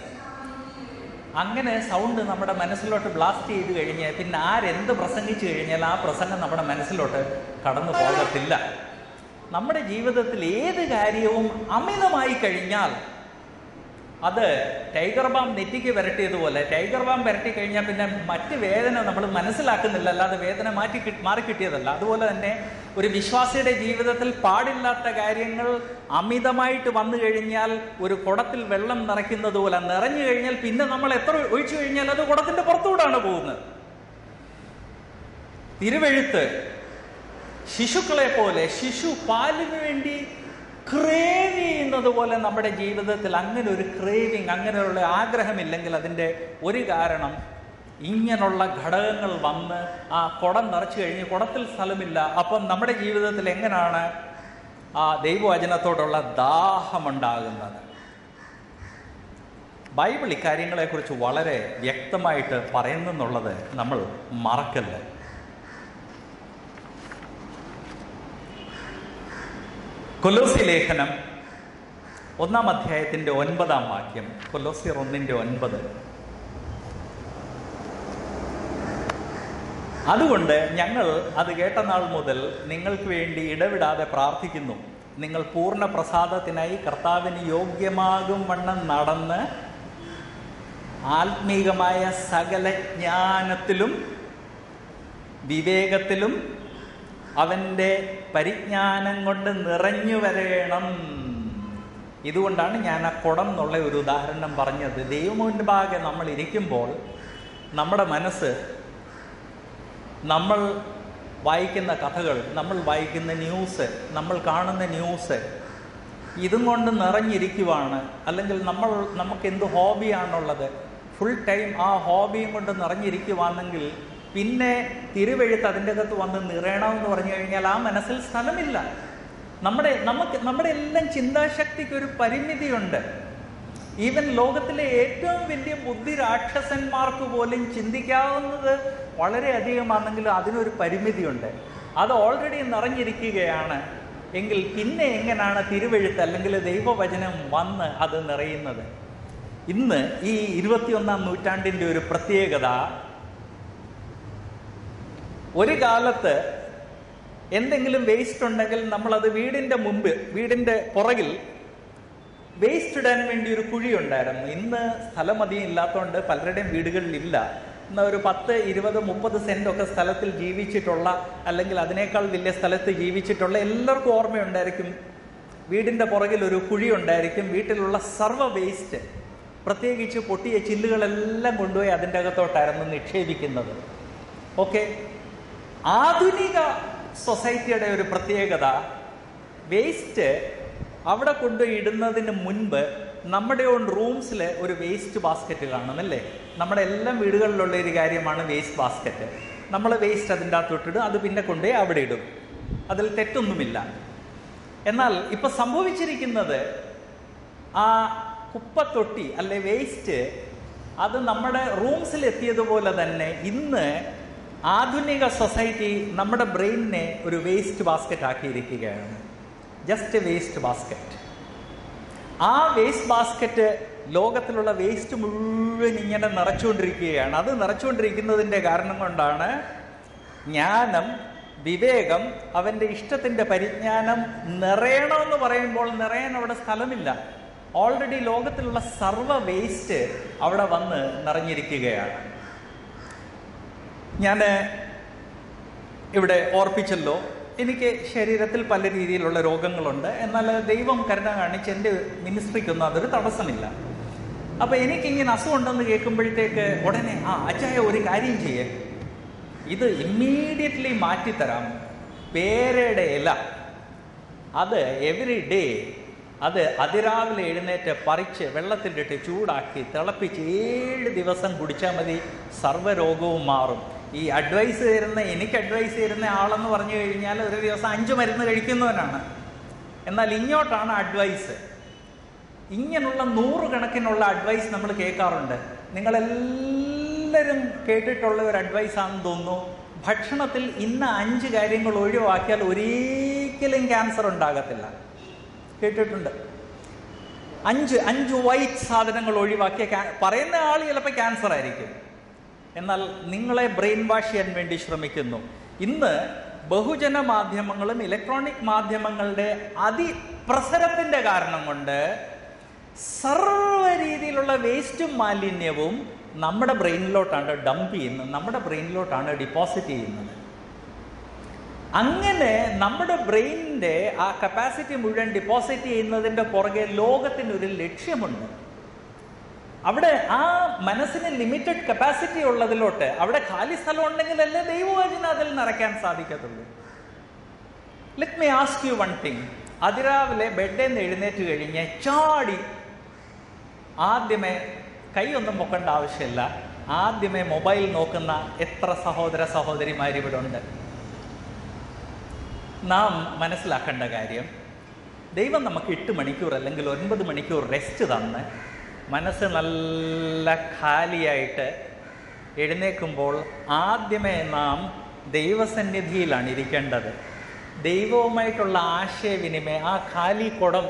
S1: അങ്ങനെ സൗണ്ട് നമ്മുടെ മനസ്സിലോട്ട് ബ്ലാസ്റ്റ് ചെയ്ത് കഴിഞ്ഞ് പിന്നെ ആരെന്ത് പ്രസംഗിച്ചു കഴിഞ്ഞാൽ ആ പ്രസംഗം നമ്മുടെ മനസ്സിലോട്ട് കടന്നു പോകത്തില്ല നമ്മുടെ ജീവിതത്തിൽ ഏത് കാര്യവും അമിതമായി കഴിഞ്ഞാൽ അത് ടൈഗർ ബാം നെറ്റിക്ക് വരട്ടിയതുപോലെ ടൈഗർ ബാം വരട്ടി കഴിഞ്ഞാൽ പിന്നെ മറ്റ് വേദന നമ്മൾ മനസ്സിലാക്കുന്നില്ല അല്ലാതെ വേദന മാറ്റി കി- മാറിക്കിട്ടിയതല്ല അതുപോലെ തന്നെ ഒരു വിശ്വാസിയുടെ ജീവിതത്തിൽ പാടില്ലാത്ത കാര്യങ്ങൾ അമിതമായിട്ട് വന്നു കഴിഞ്ഞാൽ ഒരു കുടത്തിൽ വെള്ളം നിറയ്ക്കുന്നത് പോലെ നിറഞ്ഞു കഴിഞ്ഞാൽ പിന്നെ നമ്മൾ എത്ര ഒഴിച്ചു കഴിഞ്ഞാൽ അത് കുടത്തിന്റെ പുറത്തുകൂടാണ് പോകുന്നത് തിരുവെഴുത്ത് ശിശുക്കളെ പോലെ ശിശു പാലിന് വേണ്ടി ക്രേവ് ചെയ്യുന്നത് പോലെ നമ്മുടെ ജീവിതത്തിൽ അങ്ങനെ ഒരു ക്രേവിങ് അങ്ങനെയുള്ള ആഗ്രഹമില്ലെങ്കിൽ അതിൻ്റെ ഒരു കാരണം ഇങ്ങനെയുള്ള ഘടകങ്ങൾ വന്ന് ആ കുടം നിറച്ചു കഴിഞ്ഞ് കുടത്തിൽ സ്ഥലമില്ല അപ്പം നമ്മുടെ ജീവിതത്തിൽ എങ്ങനെയാണ് ആ ദൈവവചനത്തോടുള്ള ദാഹമുണ്ടാകുന്നത് ബൈബിൾ ഇക്കാര്യങ്ങളെക്കുറിച്ച് വളരെ വ്യക്തമായിട്ട് പറയുന്നെന്നുള്ളത് നമ്മൾ മറക്കല്ല കൊലോസി ലേഖനം ഒന്നാം അധ്യായത്തിന്റെ ഒൻപതാം വാക്യം കൊലോസിയർ ഒന്നിന്റെ ഒൻപത് അതുകൊണ്ട് ഞങ്ങൾ അത് കേട്ട നാൾ മുതൽ നിങ്ങൾക്ക് വേണ്ടി ഇടവിടാതെ പ്രാർത്ഥിക്കുന്നു നിങ്ങൾ പൂർണ്ണ പ്രസാദത്തിനായി കർത്താവിന് യോഗ്യമാകും വണ്ണം നടന്ന് ആത്മീകമായ സകല ജ്ഞാനത്തിലും വിവേകത്തിലും അവൻ്റെ പരിജ്ഞാനം കൊണ്ട് നിറഞ്ഞു വരേണം ഇതുകൊണ്ടാണ് ഞാൻ ആ കുടം എന്നുള്ള ഒരു ഉദാഹരണം പറഞ്ഞത് ദൈവമുൻപാകെ നമ്മൾ ഇരിക്കുമ്പോൾ നമ്മുടെ മനസ്സ് നമ്മൾ വായിക്കുന്ന കഥകൾ നമ്മൾ വായിക്കുന്ന ന്യൂസ് നമ്മൾ കാണുന്ന ന്യൂസ് ഇതും കൊണ്ട് നിറഞ്ഞിരിക്കുവാണ് അല്ലെങ്കിൽ നമ്മൾ നമുക്ക് എന്ത് ഹോബിയാണുള്ളത് ഫുൾ ടൈം ആ ഹോബിയും കൊണ്ട് നിറഞ്ഞിരിക്കുവാണെങ്കിൽ പിന്നെ തിരുവെഴുത്ത് അതിൻ്റെ അകത്ത് വന്ന് നിറയണമെന്ന് പറഞ്ഞു കഴിഞ്ഞാൽ ആ മനസ്സിൽ സ്ഥലമില്ല നമ്മുടെ നമുക്ക് നമ്മുടെ എല്ലാം ചിന്താശക്തിക്ക് ഒരു പരിമിതിയുണ്ട് ഈവൻ ലോകത്തിലെ ഏറ്റവും വലിയ ബുദ്ധി രാക്ഷസന്മാർക്ക് പോലും ചിന്തിക്കാവുന്നത് വളരെ അധികമാണെങ്കിലും അതിനൊരു പരിമിതിയുണ്ട് അത് ഓൾറെഡി നിറഞ്ഞിരിക്കുകയാണ് എങ്കിൽ പിന്നെ എങ്ങനെയാണ് തിരുവെഴുത്ത് അല്ലെങ്കിൽ ദൈവവചനം വന്ന് അത് നിറയുന്നത് ഇന്ന് ഈ ഇരുപത്തിയൊന്നാം നൂറ്റാണ്ടിൻ്റെ ഒരു പ്രത്യേകത ഒരു കാലത്ത് എന്തെങ്കിലും വേസ്റ്റ് ഉണ്ടെങ്കിൽ നമ്മളത് വീടിൻ്റെ മുമ്പ് വീടിൻ്റെ പുറകിൽ വേസ്റ്റ് ഇടാൻ വേണ്ടി ഒരു കുഴി ഉണ്ടായിരുന്നു ഇന്ന് സ്ഥലം അധികം ഇല്ലാത്തതുകൊണ്ട് പലരുടെയും വീടുകളിലില്ല ഇന്ന് ഒരു പത്ത് ഇരുപത് മുപ്പത് സെന്റ് ഒക്കെ സ്ഥലത്തിൽ ജീവിച്ചിട്ടുള്ള അല്ലെങ്കിൽ അതിനേക്കാൾ വലിയ സ്ഥലത്ത് ജീവിച്ചിട്ടുള്ള എല്ലാവർക്കും ഓർമ്മയുണ്ടായിരിക്കും വീടിന്റെ പുറകിൽ ഒരു കുഴി ഉണ്ടായിരിക്കും വീട്ടിലുള്ള സർവ്വ വേസ്റ്റ് പ്രത്യേകിച്ച് പൊട്ടിയ ചില്ലുകളെല്ലാം കൊണ്ടുപോയി അതിൻ്റെ അകത്തോട്ടായിരുന്നു നിക്ഷേപിക്കുന്നത് ഓക്കെ ആധുനിക സൊസൈറ്റിയുടെ ഒരു പ്രത്യേകത വേസ്റ്റ് അവിടെ കൊണ്ടുപോയി ഇടുന്നതിന് മുൻപ് നമ്മുടെ ഓൺ റൂംസിൽ ഒരു വേസ്റ്റ് ബാസ്ക്കറ്റ് കാണും അല്ലേ നമ്മുടെ എല്ലാ വീടുകളിലുള്ള ഒരു കാര്യമാണ് വേസ്റ്റ് ബാസ്ക്കറ്റ് നമ്മൾ വേസ്റ്റ് അതിൻ്റെ അകത്തോട്ടിടും അത് പിന്നെ കൊണ്ടുപോയി അവിടെ ഇടും അതിൽ തെറ്റൊന്നുമില്ല എന്നാൽ ഇപ്പൊ സംഭവിച്ചിരിക്കുന്നത് ആ കുപ്പത്തൊട്ടി അല്ലെ വേസ്റ്റ് അത് നമ്മുടെ റൂംസിൽ എത്തിയതുപോലെ തന്നെ ഇന്ന് ആധുനിക സൊസൈറ്റി നമ്മുടെ ബ്രെയിനിനെ ഒരു വേസ്റ്റ് ബാസ്ക്കറ്റ് ആക്കിയിരിക്കുകയാണ് ജസ്റ്റ് വേസ്റ്റ് ബാസ്ക്കറ്റ് ആ വേസ്റ്റ് ബാസ്ക്കറ്റ് ലോകത്തിലുള്ള വേസ്റ്റ് മുഴുവൻ ഇങ്ങനെ നിറച്ചുകൊണ്ടിരിക്കുകയാണ് അത് നിറച്ചുകൊണ്ടിരിക്കുന്നതിൻ്റെ കാരണം കൊണ്ടാണ് ജ്ഞാനം വിവേകം അവൻ്റെ ഇഷ്ടത്തിൻ്റെ പരിജ്ഞാനം നിറയണമെന്ന് പറയുമ്പോൾ നിറയാൻ അവിടെ സ്ഥലമില്ല ഓൾറെഡി ലോകത്തിലുള്ള സർവ്വ വേസ്റ്റ് അവിടെ വന്ന് നിറഞ്ഞിരിക്കുകയാണ് ഞാൻ ഇവിടെ ഓർപ്പിച്ചല്ലോ എനിക്ക് ശരീരത്തിൽ പല രീതിയിലുള്ള രോഗങ്ങളുണ്ട് എന്നാൽ ദൈവം കരുണ കാണിച്ച് എൻ്റെ മിനിസ്ട്രിക്കൊന്നും അതൊരു തടസ്സമില്ല അപ്പൊ എനിക്കിങ്ങനെ അസുഖമുണ്ടെന്ന് കേൾക്കുമ്പോഴത്തേക്ക് ഉടനെ ആ അച്ചായ ഒരു കാര്യം ചെയ്യേ ഇത് ഇമ്മീഡിയറ്റ്ലി മാറ്റിത്തരാം പേരയുടെ ഇല അത് എവറി ഡേ അത് അതിരാവിലെ എഴുന്നേറ്റ് പറിച്ച് വെള്ളത്തിലിട്ട് ചൂടാക്കി തിളപ്പിച്ച് ഏഴ് ദിവസം കുടിച്ചാൽ മതി സർവ്വരോഗവും മാറും ഈ അഡ്വൈസ് തരുന്ന എനിക്ക് അഡ്വൈസ് തരുന്ന ആളെന്ന് പറഞ്ഞു കഴിഞ്ഞാൽ ഒരു ദിവസം അഞ്ച് മരുന്ന് കഴിക്കുന്നവനാണ് എന്നാൽ ഇങ്ങോട്ടാണ് അഡ്വൈസ് ഇങ്ങനെയുള്ള നൂറുകണക്കിനുള്ള അഡ്വൈസ് നമ്മൾ കേൾക്കാറുണ്ട് നിങ്ങളെല്ലാവരും കേട്ടിട്ടുള്ള ഒരു അഡ്വൈസ് ആണെന്ന് തോന്നുന്നു ഭക്ഷണത്തിൽ ഇന്ന അഞ്ച് കാര്യങ്ങൾ ഒഴിവാക്കിയാൽ ഒരിക്കലും ക്യാൻസർ ഉണ്ടാകത്തില്ല കേട്ടിട്ടുണ്ട് അഞ്ച് അഞ്ച് വൈറ്റ് സാധനങ്ങൾ ഒഴിവാക്കിയ ക്യാ- പറയുന്ന ആൾ ചിലപ്പോൾ ക്യാൻസർ ആയിരിക്കും എന്നാൽ നിങ്ങളെ ബ്രെയിൻ വാഷ് ചെയ്യാൻ വേണ്ടി ശ്രമിക്കുന്നു ഇന്ന് ബഹുജന മാധ്യമങ്ങളും ഇലക്ട്രോണിക് മാധ്യമങ്ങളുടെ അതിപ്രസരത്തിന്റെ കാരണം കൊണ്ട് സർവ്വ ഭൗതികമായിട്ടുള്ള വേസ്റ്റും മാലിന്യവും നമ്മുടെ ബ്രെയിനിലോട്ടാണ് ഡംപ് ചെയ്യുന്നത് നമ്മുടെ ബ്രെയിനിലോട്ടാണ് ഡിപ്പോസിറ്റ് ചെയ്യുന്നത് അങ്ങനെ നമ്മുടെ ബ്രെയിനിൻ്റെ ആ കപ്പാസിറ്റി മുഴുവൻ ഡിപ്പോസിറ്റ് ചെയ്യുന്നതിൻ്റെ പുറകെ ലോകത്തിനൊരു ലക്ഷ്യമുണ്ട് അവിടെ ആ മനസ്സിന് ലിമിറ്റഡ് കപ്പാസിറ്റി ഉള്ളതിലോട്ട് അവിടെ ഖാലി സ്ഥലം ഉണ്ടെങ്കിലല്ലേ ദൈവവചനം അതിൽ നിറയ്ക്കാൻ സാധിക്കത്തുള്ളൂ let me ask you one thing അതിരാവിലെ ബെഡിൽ നിന്ന് എഴുന്നേറ്റ് കഴിഞ്ഞ് ചാടി ആദ്യമേ കൈയൊന്നും പൊക്കേണ്ട ആവശ്യമില്ല ആദ്യമേ മൊബൈൽ നോക്കുന്ന എത്ര സഹോദര സഹോദരിമാർ ഇവിടെ ഉണ്ട് നാം മനസ്സിലാക്കേണ്ട കാര്യം ദൈവം നമുക്ക് എട്ട് മണിക്കൂർ അല്ലെങ്കിൽ ഒൻപത് മണിക്കൂർ റെസ്റ്റ് തന്ന് മനസ്സ് നല്ല ഖാലിയായിട്ട് എഴുന്നേൽക്കുമ്പോൾ ആദ്യമേ നാം ദൈവസന്നിധിയിലാണ് ഇരിക്കേണ്ടത് ദൈവവുമായിട്ടുള്ള ആശയവിനിമയം ആ ഖാലി കുടം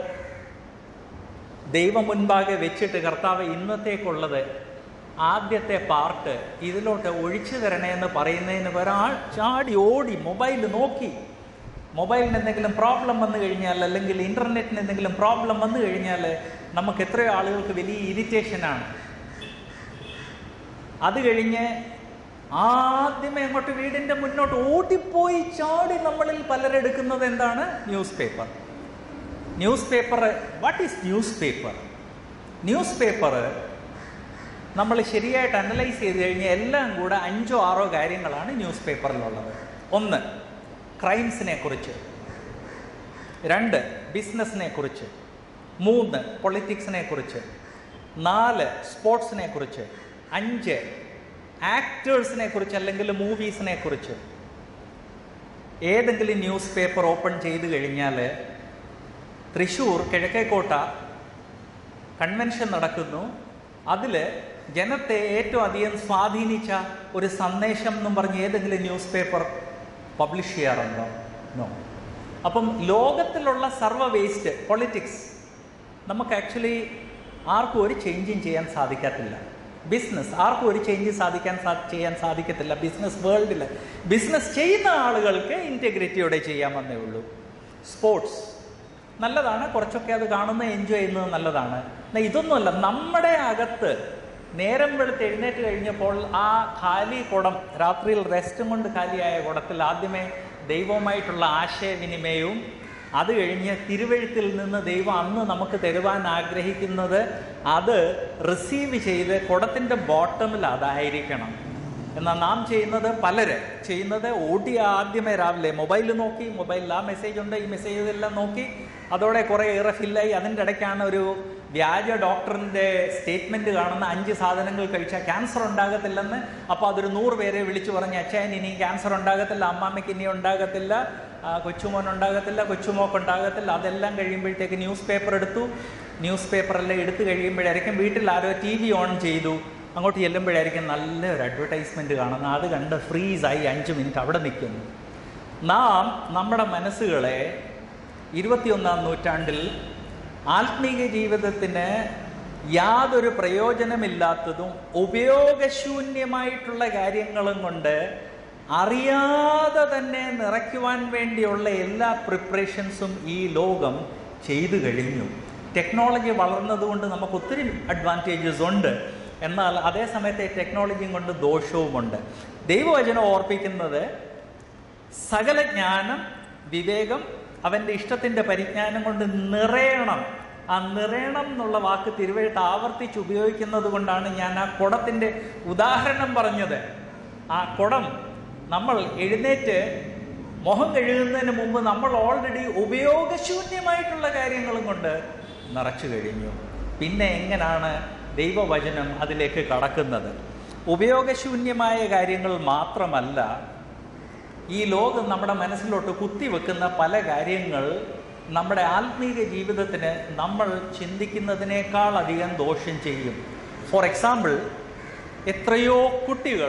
S1: ദൈവം മുൻപാകെ വെച്ചിട്ട് കർത്താവ് ഇന്നത്തേക്കുള്ളത് ആദ്യത്തെ പാർട്ട് ഇതിലോട്ട് ഒഴിച്ചു തരണേ എന്ന് പറയുന്നതിന് ഒരാൾ ചാടി ഓടി മൊബൈൽ നോക്കി മൊബൈലിന് എന്തെങ്കിലും പ്രോബ്ലം വന്നു കഴിഞ്ഞാൽ അല്ലെങ്കിൽ ഇൻ്റർനെറ്റിന് എന്തെങ്കിലും പ്രോബ്ലം വന്നു കഴിഞ്ഞാൽ നമുക്ക് എത്രയോ ആളുകൾക്ക് വലിയ ഇറിറ്റേഷനാണ് അത് കഴിഞ്ഞ് ആദ്യമേ അങ്ങോട്ട് വീടിൻ്റെ മുന്നോട്ട് ഓടിപ്പോയി ചാടി നമ്മളിൽ പലരെടുക്കുന്നത് എന്താണ് newspaper newspaper what is newspaper newspaper നമ്മൾ ശരിയായിട്ട് അനലൈസ് ചെയ്ത് കഴിഞ്ഞാൽ എല്ലാം കൂടെ അഞ്ചോ ആറോ കാര്യങ്ങളാണ് ന്യൂസ് പേപ്പറിലുള്ളത് ഒന്ന് ക്രൈംസിനെ കുറിച്ച് രണ്ട് ബിസിനസ്സിനെ കുറിച്ച് മൂന്ന് പൊളിറ്റിക്സിനെ കുറിച്ച് നാല് സ്പോർട്സിനെ കുറിച്ച് അഞ്ച് ആക്ടേഴ്സിനെ കുറിച്ച് അല്ലെങ്കിൽ മൂവീസിനെ കുറിച്ച് ഏതെങ്കിലും ന്യൂസ് പേപ്പർ ഓപ്പൺ ചെയ്ത് കഴിഞ്ഞാൽ തൃശ്ശൂർ കിഴക്കേക്കോട്ട കൺവെൻഷൻ നടക്കുന്നു അതിൽ ജനത്തെ ഏറ്റവും അധികം സ്വാധീനിച്ച ഒരു സന്ദേശം എന്നും പറഞ്ഞ് ഏതെങ്കിലും ന്യൂസ് പേപ്പർ പബ്ലിഷ് ചെയ്യാറുണ്ടോ നോ അപ്പം ലോകത്തിലുള്ള സർവ വേസ്റ്റ് പൊളിറ്റിക്സ് നമുക്ക് ആക്ച്വലി ആർക്കും ഒരു ചേഞ്ചും ചെയ്യാൻ സാധിക്കത്തില്ല ബിസിനസ് ആർക്കും ഒരു ചേഞ്ച് സാധിക്കാൻ സാ ചെയ്യാൻ സാധിക്കത്തില്ല ബിസിനസ് വേൾഡിൽ ബിസിനസ് ചെയ്യുന്ന ആളുകൾക്ക് ഇൻറ്റഗ്രിറ്റിയോടെ ചെയ്യാമെന്നേ ഉള്ളൂ സ്പോർട്സ് നല്ലതാണ് കുറച്ചൊക്കെ അത് കാണുന്ന എൻജോയ് ചെയ്യുന്നത് നല്ലതാണ് എന്നാൽ ഇതൊന്നുമല്ല നമ്മുടെ അകത്ത് നേരം വെളുത്ത് എഴുന്നേറ്റ് കഴിഞ്ഞപ്പോൾ ആ ഖാലി കുടം രാത്രിയിൽ റെസ്റ്റും കൊണ്ട് ഖാലിയായ കുടത്തിൽ ആദ്യമേ ദൈവവുമായിട്ടുള്ള ആശയവിനിമയവും അത് കഴിഞ്ഞ് തിരുവഴുത്തിൽ നിന്ന് ദൈവം അന്ന് നമുക്ക് തരുവാൻ ആഗ്രഹിക്കുന്നത് അത് റിസീവ് ചെയ്ത് കുടത്തിൻ്റെ ബോട്ടമിൽ അതായിരിക്കണം എന്നാൽ നാം ചെയ്യുന്നത് പലര് ചെയ്യുന്നത് ഓടി ആദ്യമേ രാവിലെ മൊബൈൽ നോക്കി മൊബൈലിൽ ആ മെസ്സേജ് ഉണ്ട് ഈ മെസ്സേജ് ഇതെല്ലാം നോക്കി അതോടെ കുറേ ഏറെ ഫില്ലായി അതിൻ്റെ ഇടയ്ക്കാണ് ഒരു വ്യാജ ഡോക്ടറിൻ്റെ സ്റ്റേറ്റ്മെൻറ്റ് കാണുന്ന അഞ്ച് സാധനങ്ങൾ കഴിച്ചാൽ ക്യാൻസർ ഉണ്ടാകത്തില്ലെന്ന് അപ്പോൾ അതൊരു നൂറ് പേരെ വിളിച്ചു പറഞ്ഞ് അച്ഛൻ ഇനി ക്യാൻസർ ഉണ്ടാകത്തില്ല അമ്മാമ്മയ്ക്ക് ഇനി ഉണ്ടാകത്തില്ല ആ, കൊച്ചുമോൻ ഉണ്ടാകത്തില്ല കൊച്ചുമോക്ക് ഉണ്ടാകത്തില്ല അതെല്ലാം കഴിയുമ്പോഴത്തേക്ക് ന്യൂസ് പേപ്പർ എടുത്തു ന്യൂസ് പേപ്പറെല്ലാം എടുത്തു കഴിയുമ്പോഴായിരിക്കും വീട്ടിൽ ആരോ ടി വി ഓൺ ചെയ്തു അങ്ങോട്ട് ചെല്ലുമ്പോഴായിരിക്കും നല്ലൊരു അഡ്വർടൈസ്മെൻറ്റ് കാണുന്നത് അത് കണ്ട് ഫ്രീസായി അഞ്ച് മിനിറ്റ് അവിടെ നിൽക്കുന്നു നാം നമ്മുടെ മനസ്സുകളെ ഇരുപത്തിയൊന്നാം നൂറ്റാണ്ടിൽ ആത്മീക ജീവിതത്തിന് യാതൊരു പ്രയോജനമില്ലാത്തതും ഉപയോഗശൂന്യമായിട്ടുള്ള കാര്യങ്ങളും കൊണ്ട് അറിയാതെ തന്നെ നിറയ്ക്കുവാൻ വേണ്ടിയുള്ള എല്ലാ പ്രിപ്പറേഷൻസും ഈ ലോകം ചെയ്തു കഴിഞ്ഞു ടെക്നോളജി വളർന്നതുകൊണ്ട് നമുക്ക് ഒത്തിരി അഡ്വാൻറ്റേജസ് ഉണ്ട് എന്നാൽ അതേ സമയത്തെ ടെക്നോളജിയും കൊണ്ട് ദോഷവുമുണ്ട് ദൈവവചനം ഓർപ്പിക്കുന്നത് സകല ജ്ഞാനം വിവേകം അവൻ്റെ ഇഷ്ടത്തിൻ്റെ പരിജ്ഞാനം കൊണ്ട് നിറയണം ആ നിറയണം എന്നുള്ള വാക്ക് തിരുവഴുത്ത് ആവർത്തിച്ച് ഉപയോഗിക്കുന്നത് കൊണ്ടാണ് ഞാൻ ആ കുടത്തിൻ്റെ ഉദാഹരണം പറഞ്ഞത് ആ കുടം നമ്മൾ എഴുന്നേറ്റ് മുഖം കഴുകുന്നതിന് മുമ്പ് നമ്മൾ ഓൾറെഡി ഉപയോഗശൂന്യമായിട്ടുള്ള കാര്യങ്ങളും കൊണ്ട് നിറച്ചു കഴിഞ്ഞു പിന്നെ എങ്ങനെയാണ് ദൈവവചനം അതിലേക്ക് കടക്കുന്നത് ഉപയോഗശൂന്യമായ കാര്യങ്ങൾ മാത്രമല്ല ഈ ലോകം നമ്മുടെ മനസ്സിലോട്ട് കുത്തിവെക്കുന്ന പല കാര്യങ്ങൾ നമ്മുടെ ആത്മീക ജീവിതത്തിന് നമ്മൾ ചിന്തിക്കുന്നതിനേക്കാൾ അധികം ദോഷം ചെയ്യും ഫോർ എക്സാമ്പിൾ എത്രയോ കുട്ടികൾ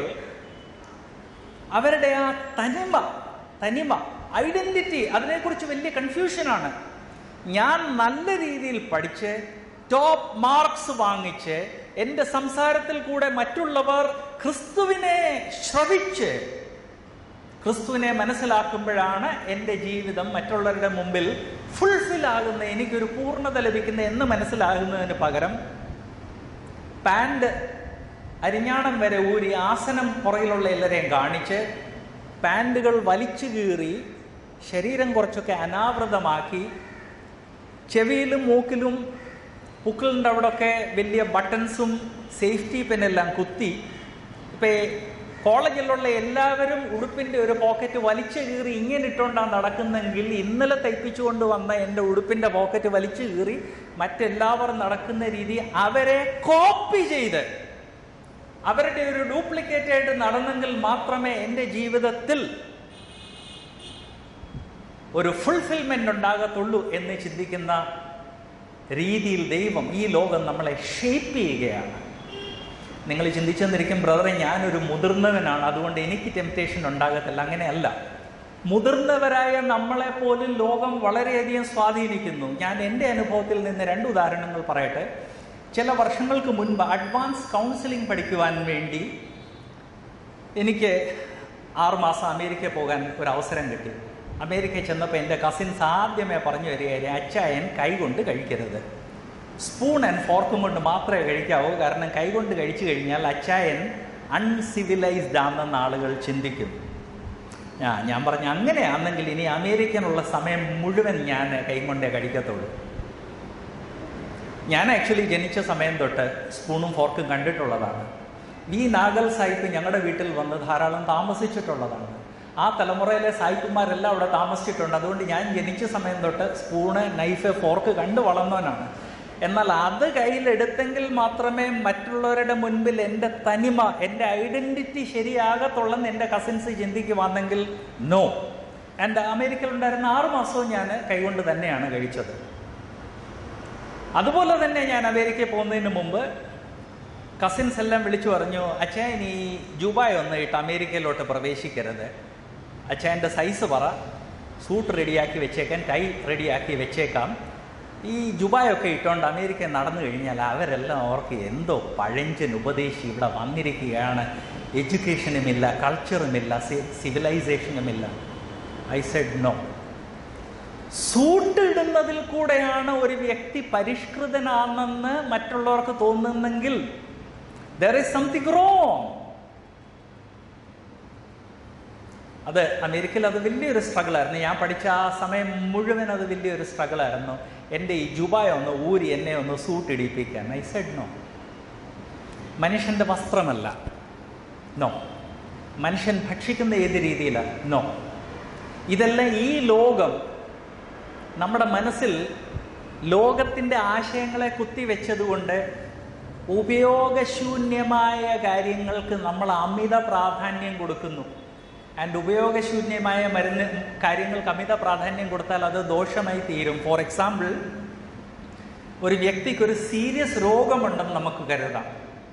S1: അവരുടെ ആ തനിമ തനിമ ഐഡന്റിറ്റി അതിനെക്കുറിച്ച് വലിയ കൺഫ്യൂഷനാണ് ഞാൻ നല്ല രീതിയിൽ പഠിച്ച് ടോപ്പ് മാർക്സ് വാങ്ങിച്ച് എൻ്റെ സംസാരത്തിൽ കൂടെ മറ്റുള്ളവർ ക്രിസ്തുവിനെ ശ്രവിച്ച് ക്രിസ്തുവിനെ മനസ്സിലാക്കുമ്പോഴാണ് എൻ്റെ ജീവിതം മറ്റുള്ളവരുടെ മുമ്പിൽ ഫുൾഫിൽ ആകുന്ന എനിക്കൊരു പൂർണ്ണത ലഭിക്കുന്ന എന്ന് മനസ്സിലാകുന്നതിന് പകരം പാൻറ് അരിഞ്ഞാണം വരെ ഊരി ആസനം പുറകിലുള്ള എല്ലാവരെയും കാണിച്ച് പാൻറ്റുകൾ വലിച്ചു കീറി ശരീരം കുറച്ചൊക്കെ അനാവൃതമാക്കി ചെവിയിലും മൂക്കിലും പുക്കിളിൻ്റെ അവിടെയൊക്കെ വലിയ ബട്ടൺസും സേഫ്റ്റി പിന്നെല്ലാം കുത്തി ഇപ്പം കോളേജിലുള്ള എല്ലാവരും ഉടുപ്പിൻ്റെ ഒരു പോക്കറ്റ് വലിച്ചു കീറി ഇങ്ങനെ ഇട്ടുകൊണ്ടാണ് നടക്കുന്നെങ്കിൽ ഇന്നലെ തയ്പ്പിച്ചുകൊണ്ട് വന്ന എൻ്റെ ഉടുപ്പിൻ്റെ പോക്കറ്റ് വലിച്ചു കീറി മറ്റെല്ലാവർ നടക്കുന്ന രീതി അവരെ കോപ്പി ചെയ്ത് അവരുടെ ഒരു ഡ്യൂപ്ലിക്കേറ്റ് ആയിട്ട് നടന്നെങ്കിൽ മാത്രമേ എൻ്റെ ജീവിതത്തിൽ ഒരു ഫുൾഫിൽമെന്റ് ഉണ്ടാകത്തുള്ളൂ എന്ന് ചിന്തിക്കുന്ന രീതിയിൽ ദൈവം ഈ ലോകം നമ്മളെ ഷേപ്പ് ചെയ്യുകയാണ് നിങ്ങൾ ചിന്തിച്ചെന്നിരിക്കും ബ്രദറെ ഞാനൊരു മുതിർന്നവനാണ് അതുകൊണ്ട് എനിക്ക് ടെംപ്റ്റേഷൻ ഉണ്ടാകത്തില്ല അങ്ങനെയല്ല മുതിർന്നവരായ നമ്മളെ പോലും ലോകം വളരെയധികം സ്വാധീനിക്കുന്നു ഞാൻ എൻ്റെ അനുഭവത്തിൽ നിന്ന് രണ്ട് ഉദാഹരണങ്ങൾ പറയട്ടെ ചില വർഷങ്ങൾക്ക് മുൻപ് അഡ്വാൻസ് കൗൺസിലിംഗ് പഠിക്കുവാൻ വേണ്ടി എനിക്ക് ആറുമാസം അമേരിക്ക പോകാൻ ഒരു അവസരം കിട്ടി അമേരിക്കയിൽ ചെന്നപ്പോൾ എൻ്റെ കസിൻസ് ആദ്യമേ പറഞ്ഞു വരികയായിരുന്നു അച്ചായൻ കൈകൊണ്ട് കഴിക്കരുത് സ്പൂൺ ആൻഡ് ഫോർക്കും കൊണ്ട് മാത്രമേ കഴിക്കാവൂ കാരണം കൈകൊണ്ട് കഴിച്ചു കഴിഞ്ഞാൽ അച്ചായൻ അൺസിവിലൈസ്ഡ് ആണെന്ന് ആളുകൾ ചിന്തിക്കും ആ ഞാൻ പറഞ്ഞു അങ്ങനെയാണെങ്കിൽ ഇനി അമേരിക്കനുള്ള സമയം മുഴുവൻ ഞാൻ കൈകൊണ്ടേ കഴിക്കത്തുള്ളൂ ഞാൻ ആക്ച്വലി ജനിച്ച സമയം തൊട്ട് സ്പൂണും ഫോർക്കും കണ്ടിട്ടുള്ളതാണ് വി നാഗൽ സാഹിബ് ഞങ്ങളുടെ വീട്ടിൽ വന്ന് ധാരാളം താമസിച്ചിട്ടുള്ളതാണ് ആ തലമുറയിലെ സായിപ്പുമാരെല്ലാം അവിടെ താമസിച്ചിട്ടുണ്ട് അതുകൊണ്ട് ഞാൻ ജനിച്ച സമയം തൊട്ട് സ്പൂണ് നൈഫ് ഫോർക്ക് കണ്ടു വളർന്നവനാണ് എന്നാൽ അത് കയ്യിലെടുത്തെങ്കിൽ മാത്രമേ മറ്റുള്ളവരുടെ മുൻപിൽ എൻ്റെ തനിമ എൻ്റെ ഐഡൻറ്റിറ്റി ശരിയാകത്തുള്ളെന്ന് എൻ്റെ കസിൻസ് ചിന്തിക്കുവാണെങ്കിൽ നോ എൻ്റെ അമേരിക്കയിൽ ഉണ്ടായിരുന്ന ആറു മാസവും ഞാൻ കൈകൊണ്ട് തന്നെയാണ് കഴിച്ചത് അതുപോലെ തന്നെ ഞാൻ അമേരിക്കയിൽ പോകുന്നതിന് മുമ്പ് കസിൻസ് എല്ലാം വിളിച്ചു പറഞ്ഞു അച്ഛാ ഇനി ജുബായ് ഒന്ന് ഇട്ട് അമേരിക്കയിലോട്ട് പ്രവേശിക്കരുത് അച്ഛൻ്റെ സൈസ് പറ സൂട്ട് റെഡിയാക്കി വെച്ചേക്കാൻ ടൈ റെഡിയാക്കി വെച്ചേക്കാം ഈ ജുബായൊക്കെ ഇട്ടുകൊണ്ട് അമേരിക്ക നടന്നു കഴിഞ്ഞാൽ അവരെല്ലാം അവർക്ക് എന്തോ പഴഞ്ചൻ ഉപദേശി ഇവിടെ വന്നിരിക്കുകയാണ് എഡ്യൂക്കേഷനുമില്ല കൾച്ചറുമില്ല സിവിലൈസേഷനുമില്ല ഐ സെഡ് നോ സൂട്ട് ഇടുന്നതിൽ കൂടെയാണ് ഒരു വ്യക്തി പരിഷ്കൃതനാണെന്ന് മറ്റുള്ളവർക്ക് തോന്നുന്നെങ്കിൽ ദർ ഇസ് സംതിങ് റോങ് അത് അമേരിക്കയിൽ അത് വലിയൊരു സ്ട്രഗിൾ ആയിരുന്നു ഞാൻ പഠിച്ച ആ സമയം മുഴുവൻ അത് വലിയൊരു സ്ട്രഗിൾ ആയിരുന്നു എൻ്റെ ഈ ജുബായ ഒന്ന് ഊരി എന്നെ ഒന്ന് സൂട്ട് ഇടിപ്പിക്കാൻ ഐ സെഡ് നോ മനുഷ്യൻ്റെ വസ്ത്രമല്ല നോ മനുഷ്യൻ ഭക്ഷിക്കുന്ന ഏത് രീതിയിലാണ് നോ ഇതെല്ലാം ഈ ലോകം നമ്മുടെ മനസ്സിൽ ലോകത്തിൻ്റെ ആശയങ്ങളെ കുത്തിവെച്ചതുകൊണ്ട് ഉപയോഗശൂന്യമായ കാര്യങ്ങൾക്ക് നമ്മൾ അമിത പ്രാധാന്യം കൊടുക്കുന്നു ആൻഡ് ഉപയോഗശൂന്യമായ മരുന്ന് കാര്യങ്ങൾക്ക് അമിത പ്രാധാന്യം കൊടുത്താൽ അത് ദോഷമായി തീരും ഫോർ എക്സാമ്പിൾ ഒരു വ്യക്തിക്ക് ഒരു സീരിയസ് രോഗമുണ്ടെന്ന് നമുക്ക് കരുതാം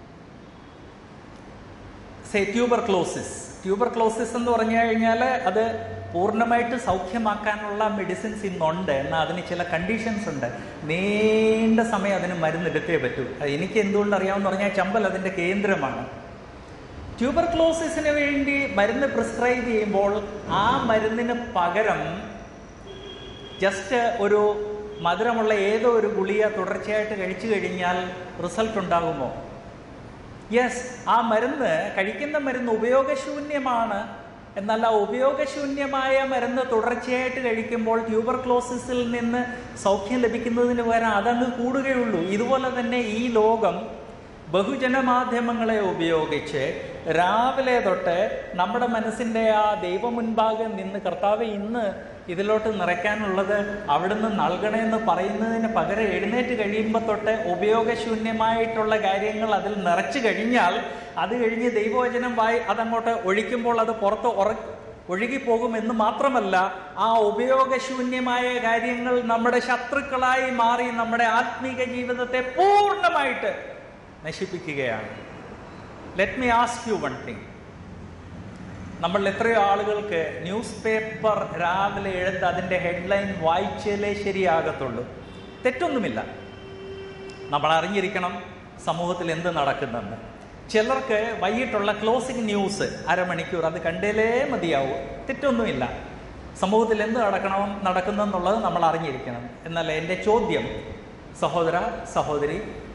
S1: say tuberculosis tuberculosis എന്ന് പറഞ്ഞു കഴിഞ്ഞാൽ അത് പൂർണ്ണമായിട്ട് സൗഖ്യമാക്കാനുള്ള മെഡിസിൻസ് ഇന്നുണ്ട് എന്നാൽ അതിന് ചില കണ്ടീഷൻസ് ഉണ്ട് നീണ്ട സമയം അതിന് മരുന്നെടുത്തേ പറ്റൂ അത് എനിക്ക് എന്തുകൊണ്ട് അറിയാമെന്ന് പറഞ്ഞാൽ ചമ്പൽ അതിൻ്റെ കേന്ദ്രമാണ് ട്യൂബർ ക്ലോസിസിന് വേണ്ടി മരുന്ന് പ്രിസ്ക്രൈബ് ചെയ്യുമ്പോൾ ആ മരുന്നിന് പകരം ജസ്റ്റ് ഒരു മധുരമുള്ള ഏതോ ഒരു ഗുളിക തുടർച്ചയായിട്ട് കഴിച്ചു കഴിഞ്ഞാൽ റിസൾട്ട് ഉണ്ടാകുമോ യെസ് ആ മരുന്ന് കഴിക്കുന്ന മരുന്ന് ഉപയോഗശൂന്യമാണ് എന്നാൽ ആ ഉപയോഗശൂന്യമായ മരുന്ന് തുടർച്ചയായിട്ട് കഴിക്കുമ്പോൾ ട്യൂബർ ക്ലോസിസിൽ നിന്ന് സൗഖ്യം ലഭിക്കുന്നതിന് പകരം അതങ്ങ് കൂടുകയുള്ളൂ ഇതുപോലെ തന്നെ ഈ ലോകം ബഹുജന മാധ്യമങ്ങളെ ഉപയോഗിച്ച് രാവിലെ തൊട്ട് നമ്മുടെ മനസ്സിൻ്റെ ആ ദൈവം മുൻപാകെ നിന്ന് കർത്താവ് ഇന്ന് ഇതിലോട്ട് നിറയ്ക്കാനുള്ളത് അവിടുന്ന് നൽകണമെന്ന് പറയുന്നതിന് പകരം എഴുന്നേറ്റ് കഴിയുമ്പോൾ തൊട്ട് ഉപയോഗശൂന്യമായിട്ടുള്ള കാര്യങ്ങൾ അതിൽ നിറച്ചു കഴിഞ്ഞാൽ അത് കഴിഞ്ഞ് ദൈവവചനം വായി അതങ്ങോട്ട് ഒഴിക്കുമ്പോൾ അത് പുറത്ത് ഉറ ഒഴുകിപ്പോകുമെന്ന് മാത്രമല്ല ആ ഉപയോഗശൂന്യമായ കാര്യങ്ങൾ നമ്മുടെ ശത്രുക്കളായി മാറി നമ്മുടെ ആത്മീക ജീവിതത്തെ പൂർണ്ണമായിട്ട് നശിപ്പിക്കുകയാണ് let me ask you one thing നമ്മൾ എത്രയോ ആളുകൾക്ക് ന്യൂസ് പേപ്പർ രാവിലെ എഴുത്ത് അതിൻ്റെ ഹെഡ്ലൈൻ വായിച്ചാലേ ശരിയാകത്തുള്ളൂ തെറ്റൊന്നുമില്ല നമ്മൾ അറിഞ്ഞിരിക്കണം സമൂഹത്തിൽ എന്ത് നടക്കുന്നെന്ന് ചിലർക്ക് വൈകിട്ടുള്ള ക്ലോസിംഗ് ന്യൂസ് അരമണിക്കൂർ അത് കണ്ടേലേ മതിയാവൂ തെറ്റൊന്നുമില്ല സമൂഹത്തിൽ എന്ത് നടക്കണം നടക്കുന്നെന്നുള്ളത് നമ്മൾ അറിഞ്ഞിരിക്കണം എന്നാൽ എൻ്റെ ചോദ്യം സഹോദര സഹോദരി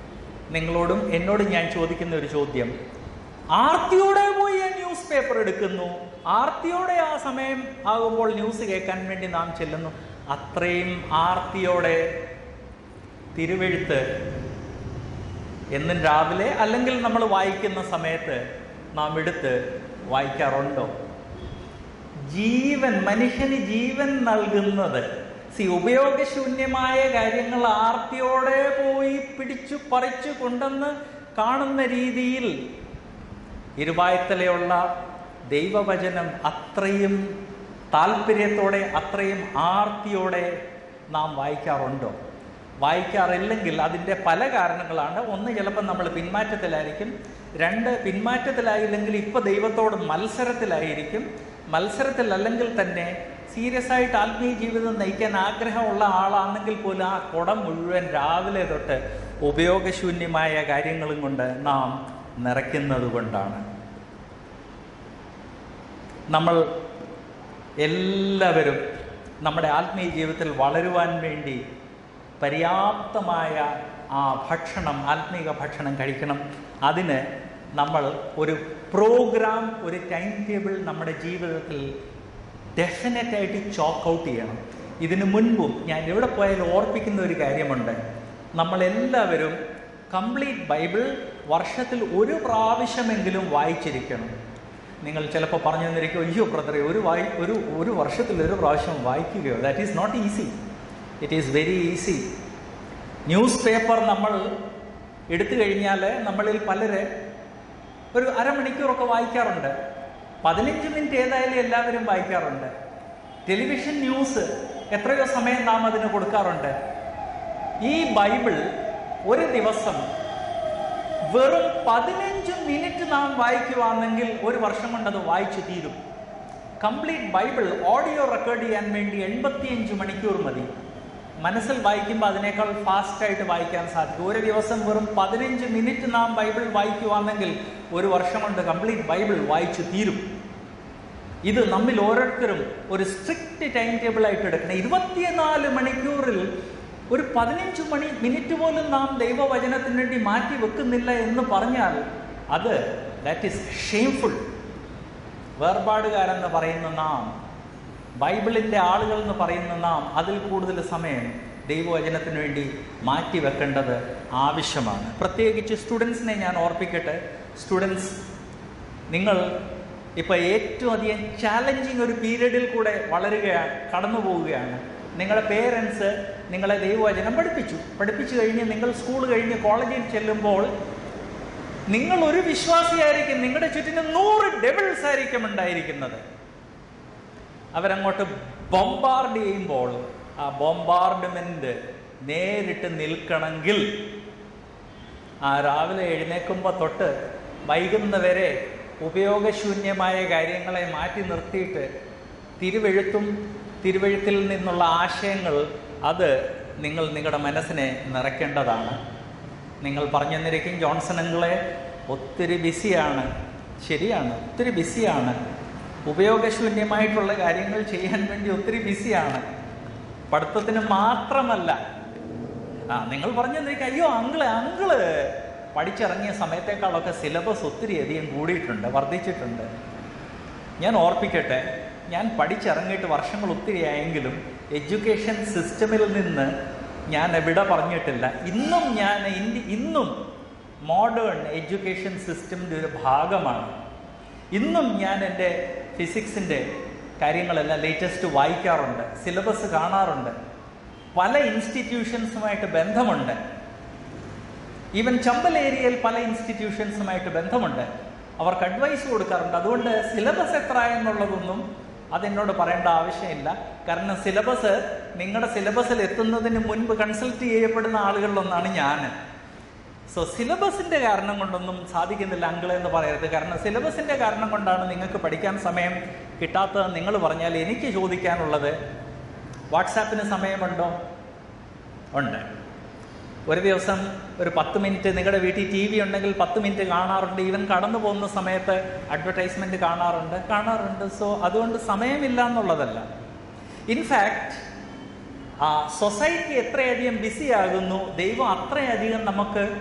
S1: നിങ്ങളോടും എന്നോടും ഞാൻ ചോദിക്കുന്ന ഒരു ചോദ്യം ആർത്തിയോടെ പോയി ആ ന്യൂസ് പേപ്പർ എടുക്കുന്നു ആർത്തിയോടെ ആ സമയം ആകുമ്പോൾ ന്യൂസ് കേൾക്കാൻ വേണ്ടി നാം ചെല്ലുന്നു അത്രയും ആർത്തിയോടെ തിരുവെഴുത്ത് എന്നും രാവിലെ അല്ലെങ്കിൽ നമ്മൾ വായിക്കുന്ന സമയത്ത് നാം എടുത്ത് വായിക്കാറുണ്ടോ ജീവൻ മനുഷ്യന് ജീവൻ നൽകുന്നത് സി ഉപയോഗശൂന്യമായ കാര്യങ്ങൾ ആർത്തിയോടെ പോയി പിടിച്ചു പറിച്ചു കൊണ്ടെന്ന് കാണുന്ന രീതിയിൽ ഇരുവായത്തലയുള്ള ദൈവവചനം അത്രയും താല്പര്യത്തോടെ അത്രയും ആർത്തിയോടെ നാം വായിക്കാറുണ്ടോ വായിക്കാറില്ലെങ്കിൽ അതിൻ്റെ പല കാരണങ്ങളാണ് ഒന്ന് ചിലപ്പോൾ നമ്മൾ പിന്മാറ്റത്തിലായിരിക്കും രണ്ട് പിന്മാറ്റത്തിലായില്ലെങ്കിൽ ഇപ്പോൾ ദൈവത്തോട് മത്സരത്തിലായിരിക്കും മത്സരത്തിലല്ലെങ്കിൽ തന്നെ സീരിയസ് ആയിട്ട് ആത്മീയ ജീവിതം നയിക്കാൻ ആഗ്രഹമുള്ള ആളാണെങ്കിൽ പോലും ആ കുടം മുഴുവൻ രാവിലെ തൊട്ട് ഉപയോഗശൂന്യമായ കാര്യങ്ങളും കൊണ്ട് നാം നിറയ്ക്കുന്നത് കൊണ്ടാണ് നമ്മൾ എല്ലാവരും നമ്മുടെ ആത്മീയ ജീവിതത്തിൽ വളരുവാൻ വേണ്ടി പര്യാപ്തമായ ആ ഭക്ഷണം ആത്മീക ഭക്ഷണം കഴിക്കണം അതിന് നമ്മൾ ഒരു പ്രോഗ്രാം ഒരു ടൈം ടേബിൾ നമ്മുടെ ജീവിതത്തിൽ ഡെഫിനറ്റായിട്ട് ചോക്ക് ഔട്ട് ചെയ്യണം ഇതിനു മുൻപും ഞാൻ എവിടെ പോയാലും ഓർപ്പിക്കുന്ന ഒരു കാര്യമുണ്ട് നമ്മളെല്ലാവരും കംപ്ലീറ്റ് ബൈബിൾ വർഷത്തിൽ ഒരു പ്രാവശ്യമെങ്കിലും വായിച്ചിരിക്കണം നിങ്ങൾ ചിലപ്പോൾ പറഞ്ഞു തന്നിരിക്കും അയ്യോ ബ്രദറെ ഒരു വായി ഒരു ഒരു വർഷത്തിൽ ഒരു പ്രാവശ്യം വായിക്കുകയോ that is not easy it is very easy newspaper നമ്മൾ എടുത്തു കഴിഞ്ഞാൽ നമ്മളിൽ പലര് ഒരു അരമണിക്കൂറൊക്കെ വായിക്കാറുണ്ട് പതിനഞ്ച് മിനിറ്റ് ഏതായാലും എല്ലാവരും വായിക്കാറുണ്ട് ടെലിവിഷൻ ന്യൂസ് എത്രയോ സമയം നാം അതിന് കൊടുക്കാറുണ്ട് ഈ ബൈബിൾ ഒരു ദിവസം വെറും പതിനഞ്ച് മിനിറ്റ് നാം വായിക്കുവാണെങ്കിൽ ഒരു വർഷം കൊണ്ട് അത് വായിച്ചു തീരും കംപ്ലീറ്റ് ബൈബിൾ ഓഡിയോ റെക്കോർഡ് ചെയ്യാൻ വേണ്ടി എൺപത്തിയഞ്ച് മണിക്കൂർ മതി മനസ്സിൽ വായിക്കുമ്പോൾ അതിനേക്കാൾ ഫാസ്റ്റായിട്ട് വായിക്കാൻ സാധിക്കും ഒരു ദിവസം വെറും പതിനഞ്ച് മിനിറ്റ് നാം ബൈബിൾ വായിക്കുവാണെങ്കിൽ ഒരു വർഷം കൊണ്ട് കംപ്ലീറ്റ് ബൈബിൾ വായിച്ചു തീരും ഇത് നമ്മിൽ ഓരോരുത്തരും ഒരു സ്ട്രിക്റ്റ് ടൈം ടേബിൾ ആയിട്ട് എടുക്കണം ഇരുപത്തിനാല് മണിക്കൂറിൽ ഒരു പതിനഞ്ച് മണി മിനിറ്റ് പോലും നാം ദൈവവചനത്തിന് വേണ്ടി മാറ്റി വെക്കുന്നില്ല എന്ന് പറഞ്ഞാൽ അത് ദാറ്റ് ഈസ് ഷെയിംഫുൾ വേർപാടുകാരെന്ന് പറയുന്ന നാം ബൈബിളിൻ്റെ ആളുകൾ എന്ന് പറയുന്ന നാം അതിൽ കൂടുതൽ സമയം ദൈവവചനത്തിന് വേണ്ടി മാറ്റി വെക്കേണ്ടത് ആവശ്യമാണ് പ്രത്യേകിച്ച് സ്റ്റുഡൻസിനെ ഞാൻ ഓർപ്പിക്കട്ടെ സ്റ്റുഡൻസ് നിങ്ങൾ ഇപ്പോൾ ഏറ്റവും അധികം ചാലഞ്ചിങ് ഒരു പീരീഡിൽ കൂടെ വളരുകയാണ് കടന്നു പോവുകയാണ് നിങ്ങളുടെ പേരൻസ് നിങ്ങളെ ദൈവവചനം പഠിപ്പിച്ചു പഠിപ്പിച്ചു കഴിഞ്ഞ് നിങ്ങൾ സ്കൂൾ കഴിഞ്ഞ് കോളേജിൽ ചെല്ലുമ്പോൾ നിങ്ങൾ ഒരു വിശ്വാസിയായിരിക്കും നിങ്ങളുടെ ചുറ്റിനും നൂറ് ഡെബിൾസ് ആയിരിക്കും ഉണ്ടായിരിക്കുന്നത് അവരങ്ങോട്ട് ബോംബാർഡ് ചെയ്യുമ്പോൾ ആ ബോംബാർഡ്മെന്റ് നേരിട്ട് നിൽക്കണമെങ്കിൽ ആ രാവിലെ എഴുന്നേൽക്കുമ്പോൾ തൊട്ട് വൈകുന്നവരെ ഉപയോഗശൂന്യമായ കാര്യങ്ങളെ മാറ്റി നിർത്തിയിട്ട് തിരുവെഴുത്തും തിരുവെഴുത്തിൽ നിന്നുള്ള ആശയങ്ങൾ അത് നിങ്ങൾ നിങ്ങളുടെ മനസ്സിനെ നിറയ്ക്കേണ്ടതാണ് നിങ്ങൾ പറഞ്ഞു തന്നിരിക്കും ജോൺസൺ അങ്കിളെ ഒത്തിരി ബിസിയാണ് ശരിയാണ് ഒത്തിരി ബിസിയാണ് ഉപയോഗശൂന്യമായിട്ടുള്ള കാര്യങ്ങൾ ചെയ്യാൻ വേണ്ടി ഒത്തിരി ബിസിയാണ് പഠിത്തത്തിന് മാത്രമല്ല ആ നിങ്ങൾ പറഞ്ഞു തന്നിരിക്കും അയ്യോ അങ്കിള് അങ്കിള് പഠിച്ചിറങ്ങിയ സമയത്തേക്കാളൊക്കെ സിലബസ് ഒത്തിരി അധികം കൂടിയിട്ടുണ്ട് വർദ്ധിച്ചിട്ടുണ്ട് ഞാൻ ഓർപ്പിക്കട്ടെ ഞാൻ പഠിച്ചിറങ്ങിയിട്ട് വർഷങ്ങൾ ഒത്തിരി ആയെങ്കിലും എഡ്യൂക്കേഷൻ സിസ്റ്റമിൽ നിന്ന് ഞാൻ എവിടെ പറഞ്ഞിട്ടില്ല ഇന്നും ഞാൻ ഇന്ത്യ ഇന്നും മോഡേൺ എഡ്യൂക്കേഷൻ സിസ്റ്റമിൻ്റെ ഒരു ഭാഗമാണ് ഇന്നും ഞാൻ എൻ്റെ ഫിസിക്സിൻ്റെ കാര്യങ്ങളെല്ലാം ലേറ്റസ്റ്റ് വായിക്കാറുണ്ട് സിലബസ് കാണാറുണ്ട് പല ഇൻസ്റ്റിറ്റ്യൂഷൻസുമായിട്ട് ബന്ധമുണ്ട് ഈവൻ ചമ്പൽ ഏരിയയിൽ പല ഇൻസ്റ്റിറ്റ്യൂഷൻസുമായിട്ട് ബന്ധമുണ്ട് അവർക്ക് അഡ്വൈസ് കൊടുക്കാറുണ്ട് അതുകൊണ്ട് സിലബസ് എത്ര എന്നുള്ളതൊന്നും അതെന്നോട് പറയേണ്ട ആവശ്യമില്ല കാരണം സിലബസ് നിങ്ങളുടെ സിലബസിൽ എത്തുന്നതിന് മുൻപ് കൺസൾട്ട് ചെയ്യപ്പെടുന്ന ആളുകളിലൊന്നാണ് ഞാൻ സോ സിലബസിന്റെ കാരണം കൊണ്ടൊന്നും സാധിക്കുന്നില്ല അങ്കിൾ എന്ന് പറയരുത് കാരണം സിലബസിന്റെ കാരണം കൊണ്ടാണ് നിങ്ങൾക്ക് പഠിക്കാൻ സമയം കിട്ടാത്തത് നിങ്ങൾ പറഞ്ഞാൽ എനിക്ക് ചോദിക്കാനുള്ളത് വാട്സാപ്പിന് സമയമുണ്ടോ ഉണ്ട് ഒരു ദിവസം ഒരു പത്ത് മിനിറ്റ് നിങ്ങളുടെ വീട്ടിൽ ടി വി ഉണ്ടെങ്കിൽ പത്ത് മിനിറ്റ് കാണാറുണ്ട് ഈവൻ കടന്നു പോകുന്ന സമയത്ത് അഡ്വർടൈസ്മെന്റ് കാണാറുണ്ട് കാണാറുണ്ട് സോ അതുകൊണ്ട് സമയമില്ല എന്നുള്ളതല്ല ഇൻഫാക്ട് ആ സൊസൈറ്റി എത്രയധികം ബിസി ആകുന്നു ദൈവം അത്രയധികം നമുക്ക്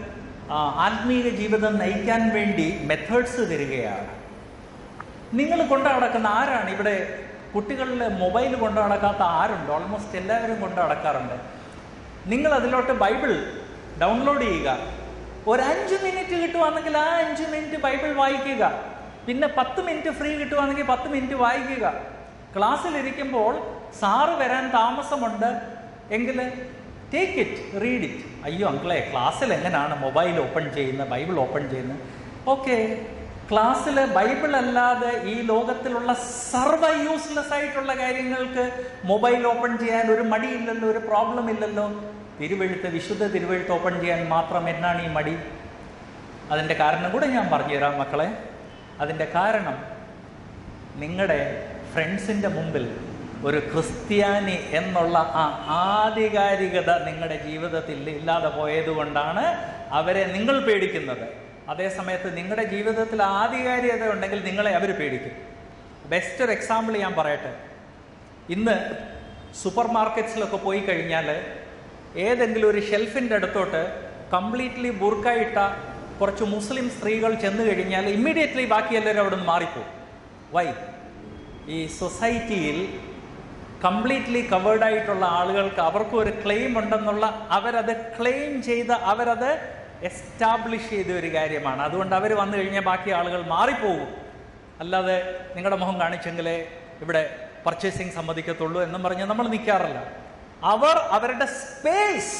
S1: ആ, ആത്മീയ ജീവിതം നയിക്കാൻ വേണ്ടി മെത്തേഡ്സ് തരികയാണ് നിങ്ങൾ കൊണ്ടു നടക്കുന്ന ആരാണ് ഇവിടെ കുട്ടികളിൽ മൊബൈൽ കൊണ്ടു നടക്കാത്ത ആരുണ്ട് ഓൾമോസ്റ്റ് എല്ലാവരും കൊണ്ടു നടക്കാറുണ്ട് നിങ്ങൾ അതിലോട്ട് ബൈബിൾ ഡൗൺലോഡ് ചെയ്യുക ഒരു അഞ്ച് മിനിറ്റ് കിട്ടുവാണെങ്കിൽ ആ അഞ്ച് മിനിറ്റ് ബൈബിൾ വായിക്കുക പിന്നെ പത്ത് മിനിറ്റ് ഫ്രീ കിട്ടുവാണെങ്കിൽ പത്ത് മിനിറ്റ് വായിക്കുക ക്ലാസ്സിലിരിക്കുമ്പോൾ സാറ് വരാൻ താമസമുണ്ട് എങ്കിൽ ടേക്ക് ഇറ്റ് റീഡ് ഇറ്റ് അയ്യോ അങ്കിളെ ക്ലാസ്സിൽ എങ്ങനെയാണ് മൊബൈൽ ഓപ്പൺ ചെയ്യുന്നത് ബൈബിൾ ഓപ്പൺ ചെയ്യുന്നത് ഓക്കെ ക്ലാസ്സിൽ ബൈബിൾ അല്ലാതെ ഈ ലോകത്തിലുള്ള സർവ യൂസ്ലെസ് ആയിട്ടുള്ള കാര്യങ്ങൾക്ക് മൊബൈൽ ഓപ്പൺ ചെയ്യാൻ ഒരു മടിയില്ലല്ലോ ഒരു പ്രോബ്ലം ഇല്ലല്ലോ തിരുവഴുത്ത് വിശുദ്ധ തിരുവഴുത്ത് ഓപ്പൺ ചെയ്യാൻ മാത്രം എന്നാണ് ഈ മടി അതിൻ്റെ കാരണം കൂടെ ഞാൻ പറഞ്ഞുതരാം മക്കളെ അതിൻ്റെ കാരണം നിങ്ങളുടെ ഫ്രണ്ട്സിൻ്റെ മുമ്പിൽ ഒരു ക്രിസ്ത്യാനി എന്നുള്ള ആ ആധികാരികത നിങ്ങളുടെ ജീവിതത്തിൽ ഇല്ലാതെ പോയതുകൊണ്ടാണ് അവരെ നിങ്ങൾ പേടിക്കുന്നത് അതേസമയത്ത് നിങ്ങളുടെ ജീവിതത്തിൽ ആധികാരികത ഉണ്ടെങ്കിൽ നിങ്ങളെ അവർ പേടിക്കും ബെസ്റ്റ് ഒരു എക്സാമ്പിൾ ഞാൻ പറയട്ടെ ഇന്ന് സൂപ്പർ മാർക്കറ്റ്സിലൊക്കെ പോയി കഴിഞ്ഞാൽ ഏതെങ്കിലും ഒരു ഷെൽഫിൻ്റെ അടുത്തോട്ട് കംപ്ലീറ്റ്ലി ബുർക്കായിട്ട കുറച്ച് മുസ്ലിം സ്ത്രീകൾ ചെന്ന് കഴിഞ്ഞാൽ ഇമ്മീഡിയറ്റ്ലി ബാക്കി എല്ലാവരും അവിടെ നിന്ന് മാറിപ്പോവും വൈ ഈ സൊസൈറ്റിയിൽ കംപ്ലീറ്റ്ലി കവേർഡ് ആയിട്ടുള്ള ആളുകൾക്ക് അവർക്കും ഒരു ക്ലെയിം ഉണ്ടെന്നുള്ള അവരത് ക്ലെയിം ചെയ്ത് അവരത് എസ്റ്റാബ്ലിഷ് ചെയ്ത ഒരു കാര്യമാണ് അതുകൊണ്ട് അവർ വന്നു കഴിഞ്ഞാൽ ബാക്കി ആളുകൾ മാറിപ്പോകും അല്ലാതെ നിങ്ങളുടെ മുഖം കാണിച്ചെങ്കിലേ ഇവിടെ പർച്ചേസിങ് സമ്മതിക്കത്തുള്ളൂ എന്നും പറഞ്ഞ് നമ്മൾ നിൽക്കാറില്ല അവർ അവരുടെ സ്പേസ്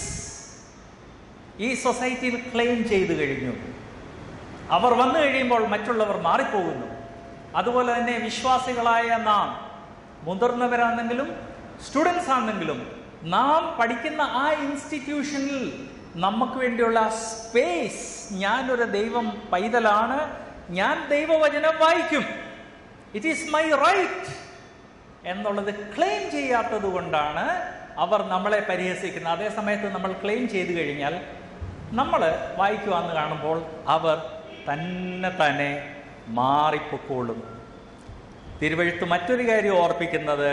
S1: ഈ സൊസൈറ്റിയിൽ ക്ലെയിം ചെയ്തു കഴിഞ്ഞു അവർ വന്നു കഴിയുമ്പോൾ മറ്റുള്ളവർ മാറിപ്പോകുന്നു അതുപോലെ തന്നെ വിശ്വാസികളായ നാം മുതിർന്നവരാണെങ്കിലും സ്റ്റുഡൻസ് ആണെങ്കിലും നാം പഠിക്കുന്ന ആ ഇൻസ്റ്റിറ്റ്യൂഷനിൽ നമുക്ക് വേണ്ടിയുള്ള സ്പേസ് ഞാനൊരു ദൈവം പൈതലാണ് ഞാൻ ദൈവവചനം വായിക്കും ഇറ്റ് ഈസ് മൈ റൈറ്റ് എന്നുള്ളത് ക്ലെയിം ചെയ്യാത്തത് കൊണ്ടാണ് അവർ നമ്മളെ പരിഹസിക്കുന്നത് അതേ സമയത്ത് നമ്മൾ ക്ലെയിം ചെയ്തു കഴിഞ്ഞാൽ നമ്മൾ വായിക്കുവാന്ന് കാണുമ്പോൾ അവർ തന്നെ തന്നെ മാറിപ്പൊക്കോളും തിരുവഴുത്ത് മറ്റൊരു കാര്യം ഓർപ്പിക്കുന്നത്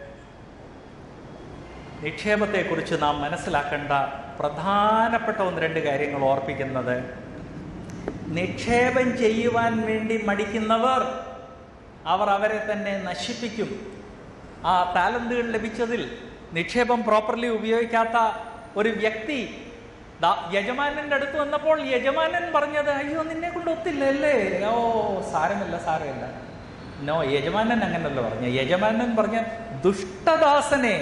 S1: നിക്ഷേപത്തെക്കുറിച്ച് നാം മനസ്സിലാക്കേണ്ട പ്രധാനപ്പെട്ട ഒന്ന് രണ്ട് കാര്യങ്ങൾ ഓർപ്പിക്കുന്നത് നിക്ഷേപം ചെയ്യുവാൻ വേണ്ടി മടിക്കുന്നവർ അവർ അവരെ തന്നെ നശിപ്പിക്കും ആ ടാലന്റുകൾ ലഭിച്ചതിൽ നിക്ഷേപം പ്രോപ്പർലി ഉപയോഗിക്കാത്ത ഒരു വ്യക്തി ദാ- യജമാനന്റെ അടുത്ത് വന്നപ്പോൾ യജമാനൻ പറഞ്ഞത് അയ്യോ നിന്നെ കൊണ്ട് ഒത്തില്ല അല്ലേ ഓ സാരമില്ല സാരമില്ല നോ യജമാനൻ അങ്ങനല്ല പറഞ്ഞ യജമാനൻ പറഞ്ഞ ദുഷ്ടദാസനെ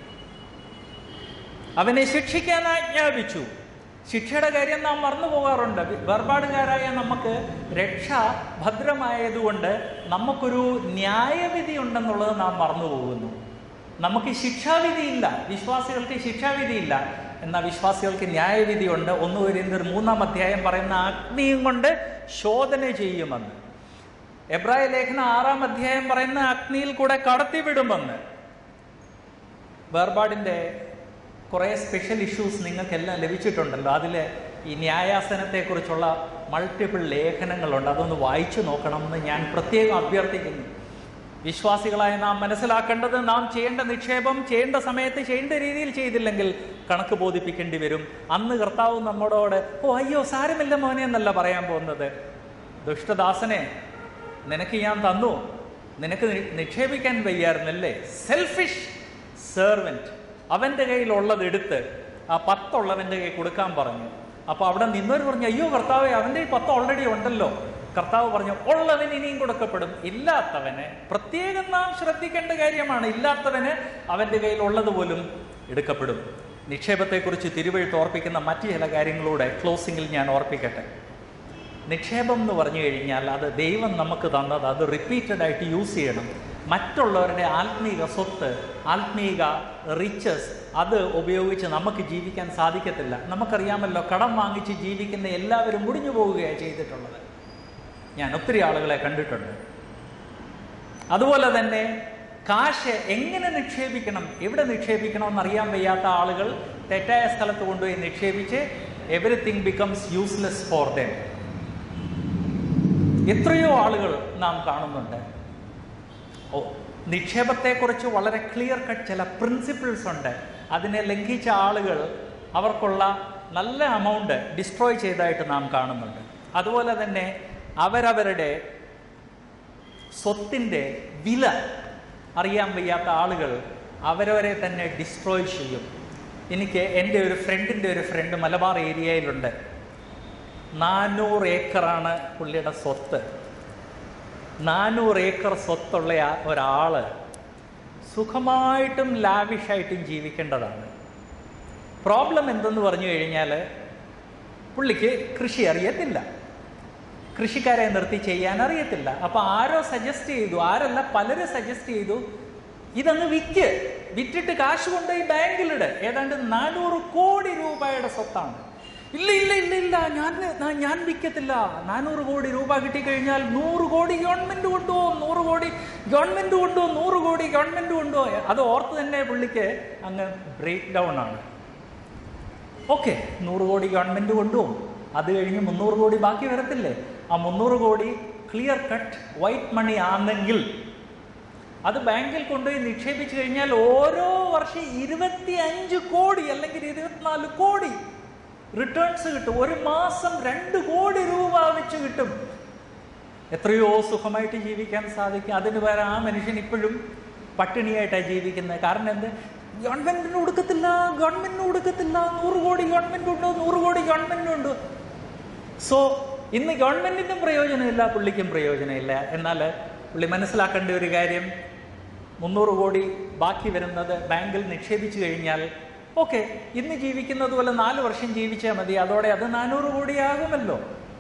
S1: അവനെ ശിക്ഷിക്കാൻ ആജ്ഞാപിച്ചു ശിക്ഷയുടെ കാര്യം നാം മറന്നു പോകാറുണ്ട് വേർപാടുകാരായ നമുക്ക് രക്ഷ ഭദ്രമായതുകൊണ്ട് നമുക്കൊരു ന്യായവിധി ഉണ്ടെന്നുള്ളത് നാം മറന്നു പോകുന്നു നമുക്ക് ശിക്ഷാവിധിയില്ല വിശ്വാസികൾക്ക് ശിക്ഷാവിധിയില്ല എന്നാൽ വിശ്വാസികൾക്ക് ന്യായവിധിയുണ്ട് ഒന്ന് ഒരു മൂന്നാം അധ്യായം പറയുന്ന അഗ്നിയും കൊണ്ട് ശോധന ചെയ്യുമെന്ന് എബ്രായ ലേഖന ആറാം അധ്യായം പറയുന്ന അഗ്നിയിൽ കൂടെ കടത്തിവിടുമെന്ന് വേർപാടിൻ്റെ കുറേ സ്പെഷ്യൽ ഇഷ്യൂസ് നിങ്ങൾക്കെല്ലാം ലഭിച്ചിട്ടുണ്ടല്ലോ അതിൽ ഈ ന്യായാസനത്തെക്കുറിച്ചുള്ള മൾട്ടിപ്പിൾ ലേഖനങ്ങളുണ്ട് അതൊന്ന് വായിച്ചു നോക്കണമെന്ന് ഞാൻ പ്രത്യേകം അഭ്യർത്ഥിക്കുന്നു വിശ്വാസികളായ നാം മനസ്സിലാക്കേണ്ടത് നാം ചെയ്യേണ്ട നിക്ഷേപം ചെയ്യേണ്ട സമയത്ത് ചെയ്യേണ്ട രീതിയിൽ ചെയ്തില്ലെങ്കിൽ കണക്ക് ബോധിപ്പിക്കേണ്ടി വരും അന്ന് കർത്താവ് നമ്മോടോട് ഓ അയ്യോ സാരമില്ല മോനെ എന്നല്ല പറയാൻ പോകുന്നത് ദുഷ്ടദാസനെ നിനക്ക് ഞാൻ തന്നു നിനക്ക് നി- നിക്ഷേപിക്കാൻ വയ്യായിരുന്നല്ലേ സെൽഫിഷ് സെർവൻറ്റ് അവൻ്റെ കയ്യിലുള്ളത് എടുത്ത് ആ പത്തുള്ളവൻ്റെ കയ്യിൽ കൊടുക്കാൻ പറഞ്ഞു അപ്പോൾ അവിടെ നിന്നവർ പറഞ്ഞു അയ്യോ കർത്താവെ അവൻ്റെ ഈ പത്ത് ഓൾറെഡി ഉണ്ടല്ലോ കർത്താവ് പറഞ്ഞു ഉള്ളവന് ഇനിയും കൊടുക്കപ്പെടും ഇല്ലാത്തവന് പ്രത്യേകം നാം ശ്രദ്ധിക്കേണ്ട കാര്യമാണ് ഇല്ലാത്തവന് അവൻ്റെ കയ്യിൽ ഉള്ളത് പോലും എടുക്കപ്പെടും നിക്ഷേപത്തെക്കുറിച്ച് തിരുവഴുത്ത് ഓർപ്പിക്കുന്ന മറ്റു ചില കാര്യങ്ങളൂടെ ക്ലോസിങ്ങിൽ ഞാൻ ഓർപ്പിക്കട്ടെ നിക്ഷേപം എന്ന് പറഞ്ഞു കഴിഞ്ഞാൽ അത് ദൈവം നമുക്ക് തന്നത് അത് റിപ്പീറ്റഡ് ആയിട്ട് യൂസ് ചെയ്യണം മറ്റുള്ളവരുടെ ആത്മീക സ്വത്ത് ആത്മീക റിച്ചസ് അത് ഉപയോഗിച്ച് നമുക്ക് ജീവിക്കാൻ സാധിക്കത്തില്ല നമുക്കറിയാമല്ലോ കടം വാങ്ങിച്ച് ജീവിക്കുന്ന എല്ലാവരും മുടിഞ്ഞു പോവുകയാണ് ചെയ്തിട്ടുള്ളത് ഞാൻ ഒത്തിരി ആളുകളെ കണ്ടിട്ടുണ്ട് അതുപോലെ തന്നെ കാശ് എങ്ങനെ നിക്ഷേപിക്കണം എവിടെ നിക്ഷേപിക്കണം എന്നറിയാൻ വയ്യാത്ത ആളുകൾ തെറ്റായ സ്ഥലത്ത് കൊണ്ടുപോയി നിക്ഷേപിച്ച് everything becomes useless for them എത്രയോ ആളുകൾ നാം കാണുന്നുണ്ട് ഓ നിക്ഷേപത്തെക്കുറിച്ച് വളരെ ക്ലിയർ കട്ട് ചില പ്രിൻസിപ്പിൾസ് ഉണ്ട് അതിനെ ലംഘിച്ച ആളുകൾ അവർക്കുള്ള നല്ല അമൗണ്ട് ഡിസ്ട്രോയ് ചെയ്തതായിട്ട് നാം കാണുന്നുണ്ട് അതുപോലെ തന്നെ അവരവരുടെ സ്വത്തിൻ്റെ വില അറിയാൻ വയ്യാത്ത ആളുകൾ അവരവരെ തന്നെ ഡിസ്ട്രോയ് ചെയ്യും എനിക്ക് എൻ്റെ ഒരു ഫ്രണ്ടിൻ്റെ ഒരു ഫ്രണ്ട് മലബാർ ഏരിയയിലുണ്ട് നാനൂറ് ഏക്കറാണ് പുള്ളിയുടെ സ്വത്ത് നാനൂറ് ഏക്കർ സ്വത്തുള്ള ആ- ഒരാള് സുഖമായിട്ടും ലാവിഷായിട്ടും ജീവിക്കേണ്ടതാണ് പ്രോബ്ലം എന്തെന്ന് പറഞ്ഞു കഴിഞ്ഞാൽ പുള്ളിക്ക് കൃഷി അറിയത്തില്ല കൃഷിക്കാരെ നിർത്തി ചെയ്യാൻ അറിയത്തില്ല അപ്പൊ ആരോ സജസ്റ്റ് ചെയ്തു ആരല്ല പലരും സജസ്റ്റ് ചെയ്തു ഇതങ്ങ് വിറ്റ് വിറ്റിട്ട് കാശ് കൊണ്ടുപോയി ബാങ്കിലിട് ഏതാണ്ട് നാനൂറ് കോടി രൂപയുടെ സ്വത്താണ് ഇല്ല ഇല്ല ഇല്ല ഇല്ല ഞാൻ ഞാൻ- ഞാൻ വിൽക്കത്തില്ല നാനൂറ് കോടി രൂപ കിട്ടിക്കഴിഞ്ഞാൽ നൂറ് കോടി ഗവൺമെന്റ് കൊണ്ടുപോകും നൂറ് കോടി ഗവൺമെന്റ് കൊണ്ടുപോകും നൂറ് കോടി ഗവൺമെന്റ് കൊണ്ടുപോകും അത് ഓർത്ത് തന്നെ പുള്ളിക്ക് അങ്ങ് ബ്രേക്ക് ഡൗൺ ആണ് ഓക്കെ നൂറ് കോടി ഗവൺമെന്റ് കൊണ്ടുപോകും അത് കഴിഞ്ഞ് മുന്നൂറ് കോടി ബാക്കി വരത്തില്ലേ ആ മുന്നൂറ് കോടി ക്ലിയർ കട്ട് വൈറ്റ് മണി ആണെങ്കിൽ അത് ബാങ്കിൽ കൊണ്ടുപോയി നിക്ഷേപിച്ചു കഴിഞ്ഞാൽ ഓരോ വർഷം ഇരുപത്തി അഞ്ച് കോടി അല്ലെങ്കിൽ ഇരുപത്തിനാല് കോടി റിട്ടേൺസ് കിട്ടും ഒരു മാസം രണ്ട് കോടി രൂപ വെച്ച് കിട്ടും എത്രയോ സുഖമായിട്ട് ജീവിക്കാൻ സാധിക്കും അതിന് പകരം ആ മനുഷ്യൻ ഇപ്പോഴും പട്ടിണിയായിട്ടാണ് ജീവിക്കുന്നത് കാരണം എന്ത് ഗവൺമെന്റിന് കൊടുക്കത്തില്ല ഗവൺമെന്റിന് കൊടുക്കത്തില്ല നൂറ് കോടി ഗവൺമെന്റ് ഉണ്ടോ നൂറ് കോടി ഗവൺമെന്റ് ഉണ്ടോ സോ ഇന്ന് ഗവൺമെന്റിനും പ്രയോജനമില്ല പുള്ളിക്കും പ്രയോജനമില്ല എന്നാൽ പുള്ളി മനസ്സിലാക്കേണ്ട ഒരു കാര്യം മുന്നൂറ് കോടി ബാക്കി വരുന്നത് ബാങ്കിൽ നിക്ഷേപിച്ചു കഴിഞ്ഞാൽ ഓക്കെ ഇന്ന് ജീവിക്കുന്നത് പോലെ നാല് വർഷം ജീവിച്ചാൽ മതി അതോടെ അത് നാനൂറ് കോടിയാകുമല്ലോ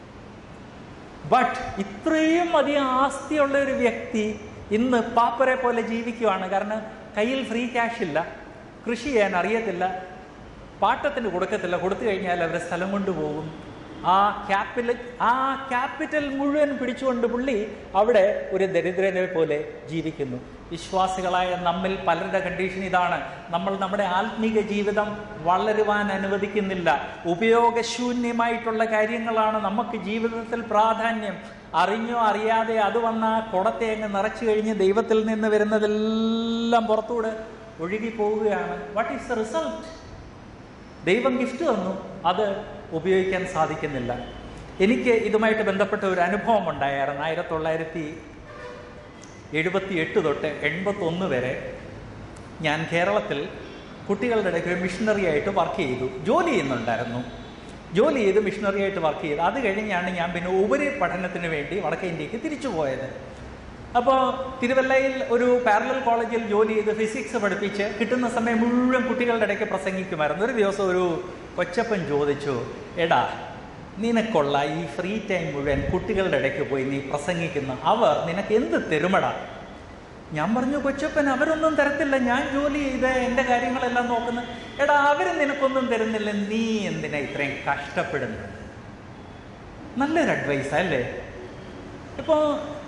S1: ബട്ട് ഇത്രയും അധികം ആസ്തിയുള്ള ഒരു വ്യക്തി ഇന്ന് പാപ്പരെ പോലെ ജീവിക്കുവാണ് കാരണം കയ്യിൽ ഫ്രീ ക്യാഷ് ഇല്ല കൃഷി ചെയ്യാൻ അറിയത്തില്ല പാട്ടത്തിന് കൊടുക്കത്തില്ല കൊടുത്തു കഴിഞ്ഞാൽ അവർ സ്ഥലം കൊണ്ടുപോകും ആ ക്യാപിറ്റൽ ആ ക്യാപിറ്റൽ മുഴുവൻ പിടിച്ചുകൊണ്ട് പുള്ളി അവിടെ ഒരു ദരിദ്രനെ പോലെ ജീവിക്കുന്നു വിശ്വാസികളായ നമ്മിൽ പലരുടെ കണ്ടീഷൻ ഇതാണ് നമ്മൾ നമ്മുടെ ആത്മീക ജീവിതം വളരുവാൻ അനുവദിക്കുന്നില്ല ഉപയോഗശൂന്യമായിട്ടുള്ള കാര്യങ്ങളാണ് നമുക്ക് ജീവിതത്തിൽ പ്രാധാന്യം അറിഞ്ഞോ അറിയാതെ അത് വന്ന ആ കുടത്തെ അങ്ങ് നിറച്ചു കഴിഞ്ഞ് ദൈവത്തിൽ നിന്ന് വരുന്നതെല്ലാം പുറത്തൂടെ ഒഴുകി പോവുകയാണ് വാട്ട് ഈസ് ദ റിസൾട്ട് ദൈവം ഗിഫ്റ്റ് തന്നു അത് ഉപയോഗിക്കാൻ സാധിക്കുന്നില്ല എനിക്ക് ഇതുമായിട്ട് ബന്ധപ്പെട്ട ഒരു അനുഭവം ഉണ്ടായിരുന്നു ആയിരത്തി തൊള്ളായിരത്തി എഴുപത്തി എട്ട് തൊട്ട് എൺപത്തൊന്ന് വരെ ഞാൻ കേരളത്തിൽ കുട്ടികളുടെ ഇടയ്ക്ക് ഒരു മിഷണറി ആയിട്ട് വർക്ക് ചെയ്തു ജോലി ചെയ്യുന്നുണ്ടായിരുന്നു ജോലി ചെയ്ത് മിഷണറി ആയിട്ട് വർക്ക് ചെയ്ത് അത് കഴിഞ്ഞാണ് ഞാൻ പിന്നെ ഉപരി പഠനത്തിന് വേണ്ടി വടക്കേ ഇന്ത്യക്ക് തിരിച്ചു പോയത് അപ്പോൾ തിരുവല്ലയിൽ ഒരു പാരലൽ കോളേജിൽ ജോലി ചെയ്ത് ഫിസിക്സ് പഠിപ്പിച്ച് കിട്ടുന്ന സമയം മുഴുവൻ കുട്ടികളുടെ ഇടയ്ക്ക് പ്രസംഗിക്കുമായിരുന്നു ഒരു ദിവസം ഒരു കൊച്ചപ്പൻ ചോദിച്ചു എടാ നിനക്കുള്ള ഈ ഫ്രീ ടൈം മുഴുവൻ കുട്ടികളുടെ ഇടയ്ക്ക് പോയി നീ പ്രസംഗിക്കുന്ന അവർ നിനക്ക് എന്ത് തരുമടാ ഞാൻ പറഞ്ഞു കൊച്ചപ്പൻ അവരൊന്നും തരത്തില്ല ഞാൻ ജോലി ചെയ്ത് എൻ്റെ കാര്യങ്ങളെല്ലാം നോക്കുന്നു എടാ അവരും നിനക്കൊന്നും തരുന്നില്ല നീ എന്തിനാ ഇത്രയും കഷ്ടപ്പെടുന്നത് നല്ലൊരു അഡ്വൈസ് അല്ലേ ഇപ്പോൾ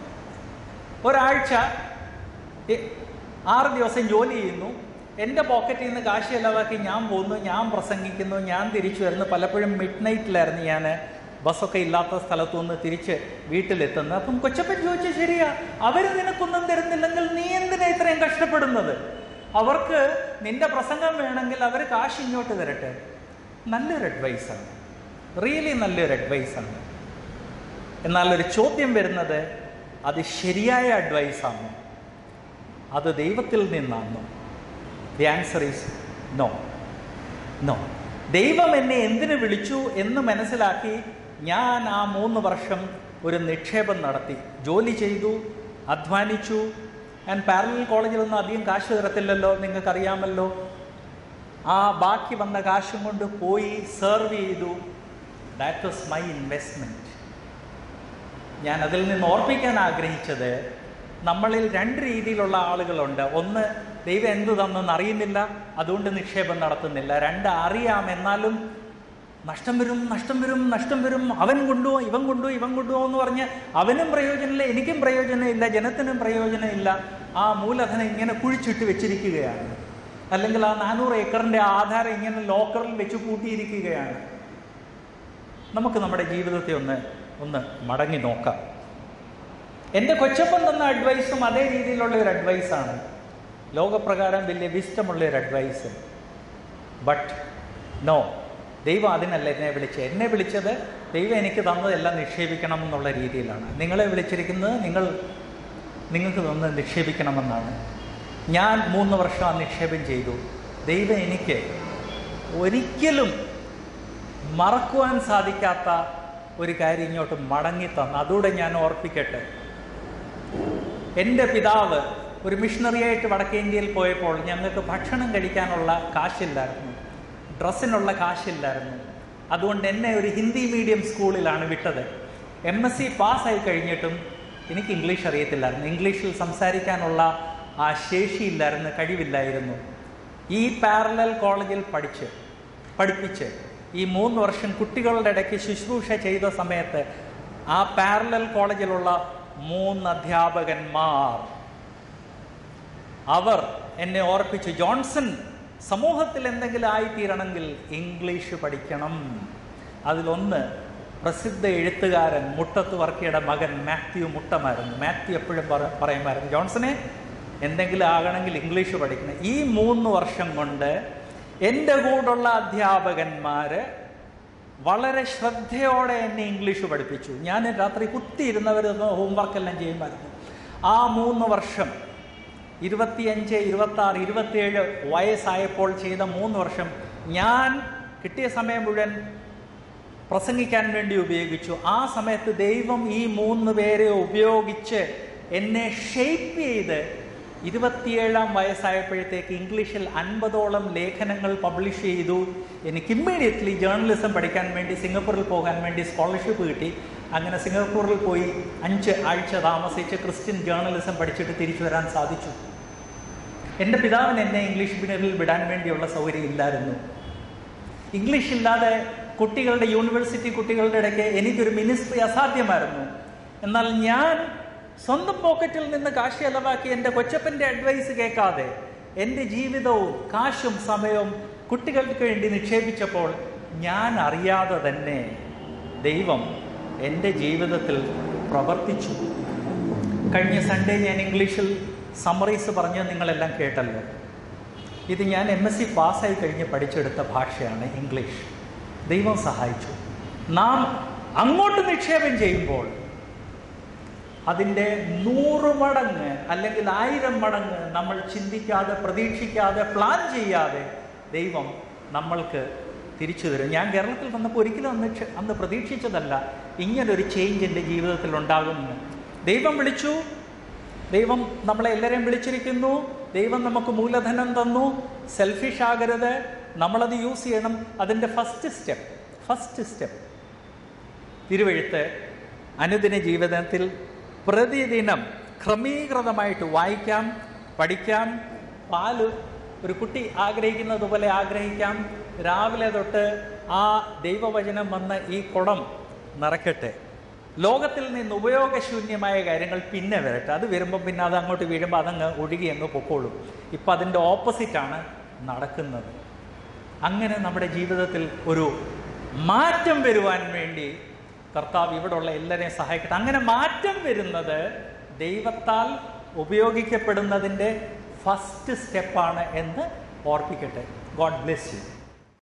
S1: ഒരാഴ്ച എ- ആറ് ദിവസം ജോലി ചെയ്യുന്നു എൻ്റെ പോക്കറ്റിൽ നിന്ന് കാശ് ചെലവാക്കി ഞാൻ പോകുന്നു ഞാൻ പ്രസംഗിക്കുന്നു ഞാൻ തിരിച്ചു വരുന്നു പലപ്പോഴും മിഡ് നൈറ്റിലായിരുന്നു ഞാൻ ബസ്സൊക്കെ ഇല്ലാത്ത സ്ഥലത്തു നിന്ന് തിരിച്ച് വീട്ടിലെത്തുന്നത് അപ്പം കൊച്ചപ്പൻ ചോദിച്ചാൽ ശരിയാ അവർ നിനക്കൊന്നും തരുന്നില്ലെങ്കിൽ നീ എന്തിനാ ഇത്രയും കഷ്ടപ്പെടുന്നത് അവർക്ക് നിന്റെ പ്രസംഗം വേണമെങ്കിൽ അവർ കാശ് ഇങ്ങോട്ട് തരട്ടെ നല്ലൊരു അഡ്വൈസാണ് റിയലി നല്ലൊരു അഡ്വൈസാണ് എന്നാൽ ഒരു ചോദ്യം വരുന്നത് അത് ശരിയായ അഡ്വൈസാണോ അത് ദൈവത്തിൽ നിന്നാണോ the answer is no no ദൈവം എന്നെ എന്തിനു വിളിച്ചു എന്ന് മനസ്സിലാക്കി ഞാൻ ആ മൂന്ന് വർഷം ഒരു നിക്ഷേപം നടത്തി ജോലി ചെയ്തു അധ്വാനിച്ചു ഞാൻ പാരലൽ കോളേജിലൊന്നും അധികം കാശ് തരത്തില്ലല്ലോ നിങ്ങൾക്കറിയാമല്ലോ ആ ബാക്കി വന്ന കാശും കൊണ്ട് പോയി സെർവ് ചെയ്തു ദാറ്റ് വാസ് മൈ ഇൻവെസ്റ്റ്മെൻറ്റ് ഞാൻ അതിൽ നിന്ന് ഓർപ്പിക്കാൻ ആഗ്രഹിച്ചത് നമ്മളിൽ രണ്ട് രീതിയിലുള്ള ആളുകളുണ്ട് ഒന്ന് ദൈവം എന്ത് തന്നെന്ന് അറിയുന്നില്ല അതുകൊണ്ട് നിക്ഷേപം നടത്തുന്നില്ല രണ്ട് അറിയാം എന്നാലും നഷ്ടം വരും നഷ്ടം വരും നഷ്ടം വരും അവൻ കൊണ്ടുപോകും ഇവൻ കൊണ്ടുപോകും ഇവൻ കൊണ്ടുപോകും എന്ന് പറഞ്ഞ് അവനും പ്രയോജനമില്ല എനിക്കും പ്രയോജനമില്ല ജനത്തിനും പ്രയോജനമില്ല ആ മൂലധനം ഇങ്ങനെ കുഴിച്ചിട്ട് വെച്ചിരിക്കുകയാണ് അല്ലെങ്കിൽ ആ നാനൂറ് ഏക്കറിൻ്റെ ആധാരം ഇങ്ങനെ ലോക്കറിൽ വെച്ച് കൂട്ടിയിരിക്കുകയാണ് നമുക്ക് നമ്മുടെ ജീവിതത്തെ ഒന്ന് ഒന്ന് മടങ്ങി നോക്കാം എൻ്റെ കൊച്ചപ്പൻ തന്ന അഡ്വൈസും അതേ രീതിയിലുള്ള ഒരു അഡ്വൈസാണ് ലോകപ്രകാരം വലിയ വിസ്റ്റമുള്ള ഒരു അഡ്വൈസ് ബട്ട് നോ ദൈവം അതിനല്ല എന്നെ വിളിച്ചത് എന്നെ വിളിച്ചത് ദൈവം എനിക്ക് തന്നതെല്ലാം നിക്ഷേപിക്കണം എന്നുള്ള രീതിയിലാണ് നിങ്ങളെ വിളിച്ചിരിക്കുന്നത് നിങ്ങൾ നിങ്ങൾക്ക് തന്ന് നിക്ഷേപിക്കണമെന്നാണ് ഞാൻ മൂന്ന് വർഷം ആ നിക്ഷേപം ചെയ്തു ദൈവം എനിക്ക് ഒരിക്കലും മറക്കുവാൻ സാധിക്കാത്ത ഒരു കാര്യം ഇങ്ങോട്ട് മടങ്ങി തന്നു അതുകൂടെ ഞാൻ ഓർപ്പിക്കട്ടെ എൻ്റെ പിതാവ് ഒരു മിഷണറിയായിട്ട് വടക്കേ ഇന്ത്യയിൽ പോയപ്പോൾ ഞങ്ങൾക്ക് ഭക്ഷണം കഴിക്കാനുള്ള കാശില്ലായിരുന്നു ഡ്രസ്സിനുള്ള കാശില്ലായിരുന്നു അതുകൊണ്ട് എന്നെ ഒരു ഹിന്ദി മീഡിയം സ്കൂളിലാണ് വിട്ടത് എം എസ് സി പാസ്സായി കഴിഞ്ഞിട്ടും എനിക്ക് ഇംഗ്ലീഷ് അറിയത്തില്ലായിരുന്നു ഇംഗ്ലീഷിൽ സംസാരിക്കാനുള്ള ആ ശേഷിയില്ലായിരുന്നു കഴിവില്ലായിരുന്നു ഈ പാരലൽ കോളേജിൽ പഠിച്ച് പഠിപ്പിച്ച് ഈ മൂന്ന് വർഷം കുട്ടികളുടെ ഇടയ്ക്ക് ശുശ്രൂഷ ചെയ്ത സമയത്ത് ആ പാരലൽ കോളേജിലുള്ള മൂന്ന് അധ്യാപകന്മാർ അവർ എന്നെ ഓർപ്പിച്ചു ജോൺസൺ സമൂഹത്തിൽ എന്തെങ്കിലും ആയിത്തീരണമെങ്കിൽ ഇംഗ്ലീഷ് പഠിക്കണം അതിലൊന്ന് പ്രസിദ്ധ എഴുത്തുകാരൻ മുട്ടത്ത് വർക്കിയുടെ മകൻ മാത്യു മുട്ടമായിരുന്നു മാത്യു എപ്പോഴും പറ- പറയുമായിരുന്നു ജോൺസനെ എന്തെങ്കിലും ആകണമെങ്കിൽ ഇംഗ്ലീഷ് പഠിക്കണം ഈ മൂന്ന് വർഷം കൊണ്ട് എൻ്റെ കൂടുള്ള അധ്യാപകന്മാര് വളരെ ശ്രദ്ധയോടെ എന്നെ ഇംഗ്ലീഷ് പഠിപ്പിച്ചു ഞാൻ രാത്രി കുത്തിയിരുന്നവർ ഹോംവർക്ക് എല്ലാം ചെയ്യുമായിരുന്നു ആ മൂന്ന് വർഷം ഇരുപത്തിയഞ്ച് ഇരുപത്തി ആറ് ഇരുപത്തിയേഴ് വയസ്സായപ്പോൾ ചെയ്ത മൂന്ന് വർഷം ഞാൻ കിട്ടിയ സമയം മുഴുവൻ പ്രസംഗിക്കാൻ വേണ്ടി ഉപയോഗിച്ചു ആ സമയത്ത് ദൈവം ഈ മൂന്ന് പേരെ ഉപയോഗിച്ച് എന്നെ ഷെയ്പ്പ് ചെയ്ത് ഇരുപത്തിയേഴാം വയസ്സായപ്പോഴത്തേക്ക് ഇംഗ്ലീഷിൽ അൻപതോളം ലേഖനങ്ങൾ പബ്ലിഷ് ചെയ്തു എനിക്ക് ഇമ്മീഡിയറ്റ്ലി ജേർണലിസം പഠിക്കാൻ വേണ്ടി സിംഗപ്പൂരിൽ പോകാൻ വേണ്ടി സ്കോളർഷിപ്പ് കിട്ടി അങ്ങനെ സിംഗപ്പൂരിൽ പോയി അഞ്ച് ആഴ്ച താമസിച്ച് ക്രിസ്ത്യൻ ജേർണലിസം പഠിച്ചിട്ട് തിരിച്ചു വരാൻ സാധിച്ചു എൻ്റെ പിതാവിന് എന്നെ ഇംഗ്ലീഷ് മീഡിയത്തിൽ വിടാൻ വേണ്ടിയുള്ള സൗകര്യം ഇല്ലായിരുന്നു ഇംഗ്ലീഷ് ഇല്ലാതെ കുട്ടികളുടെ യൂണിവേഴ്സിറ്റി കുട്ടികളുടെ ഇടയ്ക്ക് എനിക്കൊരു മിനിസ്ട്രി അസാധ്യമായിരുന്നു എന്നാൽ ഞാൻ സ്വന്തം പോക്കറ്റിൽ നിന്ന് കാശ് ചെലവാക്കി എൻ്റെ കൊച്ചപ്പൻ്റെ അഡ്വൈസ് കേൾക്കാതെ എൻ്റെ ജീവിതവും കാശും സമയവും കുട്ടികൾക്ക് വേണ്ടി നിക്ഷേപിച്ചപ്പോൾ ഞാൻ അറിയാതെ തന്നെ ദൈവം എൻ്റെ ജീവിതത്തിൽ പ്രവർത്തിച്ചു കഴിഞ്ഞ സൺഡേ ഞാൻ ഇംഗ്ലീഷിൽ സമ്മറീസ് പറഞ്ഞ് നിങ്ങളെല്ലാം കേട്ടല്ലോ ഇത് ഞാൻ എം എസ് സി പാസ്സായി കഴിഞ്ഞ് പഠിച്ചെടുത്ത ഭാഷയാണ് ഇംഗ്ലീഷ് ദൈവം സഹായിച്ചു നാം അങ്ങോട്ട് നിക്ഷേപം ചെയ്യുമ്പോൾ അതിൻ്റെ നൂറ് മടങ്ങ് അല്ലെങ്കിൽ ആയിരം മടങ്ങ് നമ്മൾ ചിന്തിക്കാതെ പ്രതീക്ഷിക്കാതെ പ്ലാൻ ചെയ്യാതെ ദൈവം നമ്മൾക്ക് തിരിച്ചു തരും ഞാൻ കേരളത്തിൽ വന്നപ്പോൾ ഒരിക്കലും അന്ന് ക്ഷ- അന്ന് പ്രതീക്ഷിച്ചതല്ല ഇങ്ങനൊരു ചേഞ്ച് എൻ്റെ ജീവിതത്തിൽ ഉണ്ടാകുമെന്ന് ദൈവം വിളിച്ചു ദൈവം നമ്മളെ എല്ലാവരെയും വിളിച്ചിരിക്കുന്നു ദൈവം നമുക്ക് മൂലധനം തന്നു സെൽഫിഷ് ആകരുത് നമ്മളത് യൂസ് ചെയ്യണം അതിൻ്റെ ഫസ്റ്റ് സ്റ്റെപ്പ് ഫസ്റ്റ് സ്റ്റെപ്പ് തിരുവഴുത്ത് അനുദിന ജീവിതത്തിൽ പ്രതിദിനം ക്രമീകൃതമായിട്ട് വായിക്കാം പഠിക്കാം പാല് ഒരു കുട്ടി ആഗ്രഹിക്കുന്നത് പോലെ ആഗ്രഹിക്കാം രാവിലെ തൊട്ട് ആ ദൈവവചനം വന്ന് ഈ കുടം നിറയ്ക്കട്ടെ ലോകത്തിൽ നിന്ന് ഉപയോഗശൂന്യമായ കാര്യങ്ങൾ പിന്നെ വരട്ടെ അത് വരുമ്പോൾ പിന്നെ അത് അങ്ങോട്ട് വീഴുമ്പോൾ അതങ്ങ് ഒഴുകി അങ്ങ് പൊക്കോളും ഇപ്പം അതിൻ്റെ ഓപ്പോസിറ്റാണ് നടക്കുന്നത് അങ്ങനെ നമ്മുടെ ജീവിതത്തിൽ ഒരു മാറ്റം വരുവാൻ വേണ്ടി കർത്താവ് ഇവിടെയുള്ള എല്ലാവരെയും സഹായിക്കട്ടെ അങ്ങനെ മാറ്റം വരുന്നത് ദൈവത്താൽ ഉപയോഗിക്കപ്പെടുന്നതിൻ്റെ ഫസ്റ്റ് സ്റ്റെപ്പാണ് എന്ന് ഓർപ്പിക്കട്ടെ ഗോഡ് ബ്ലെസ് യു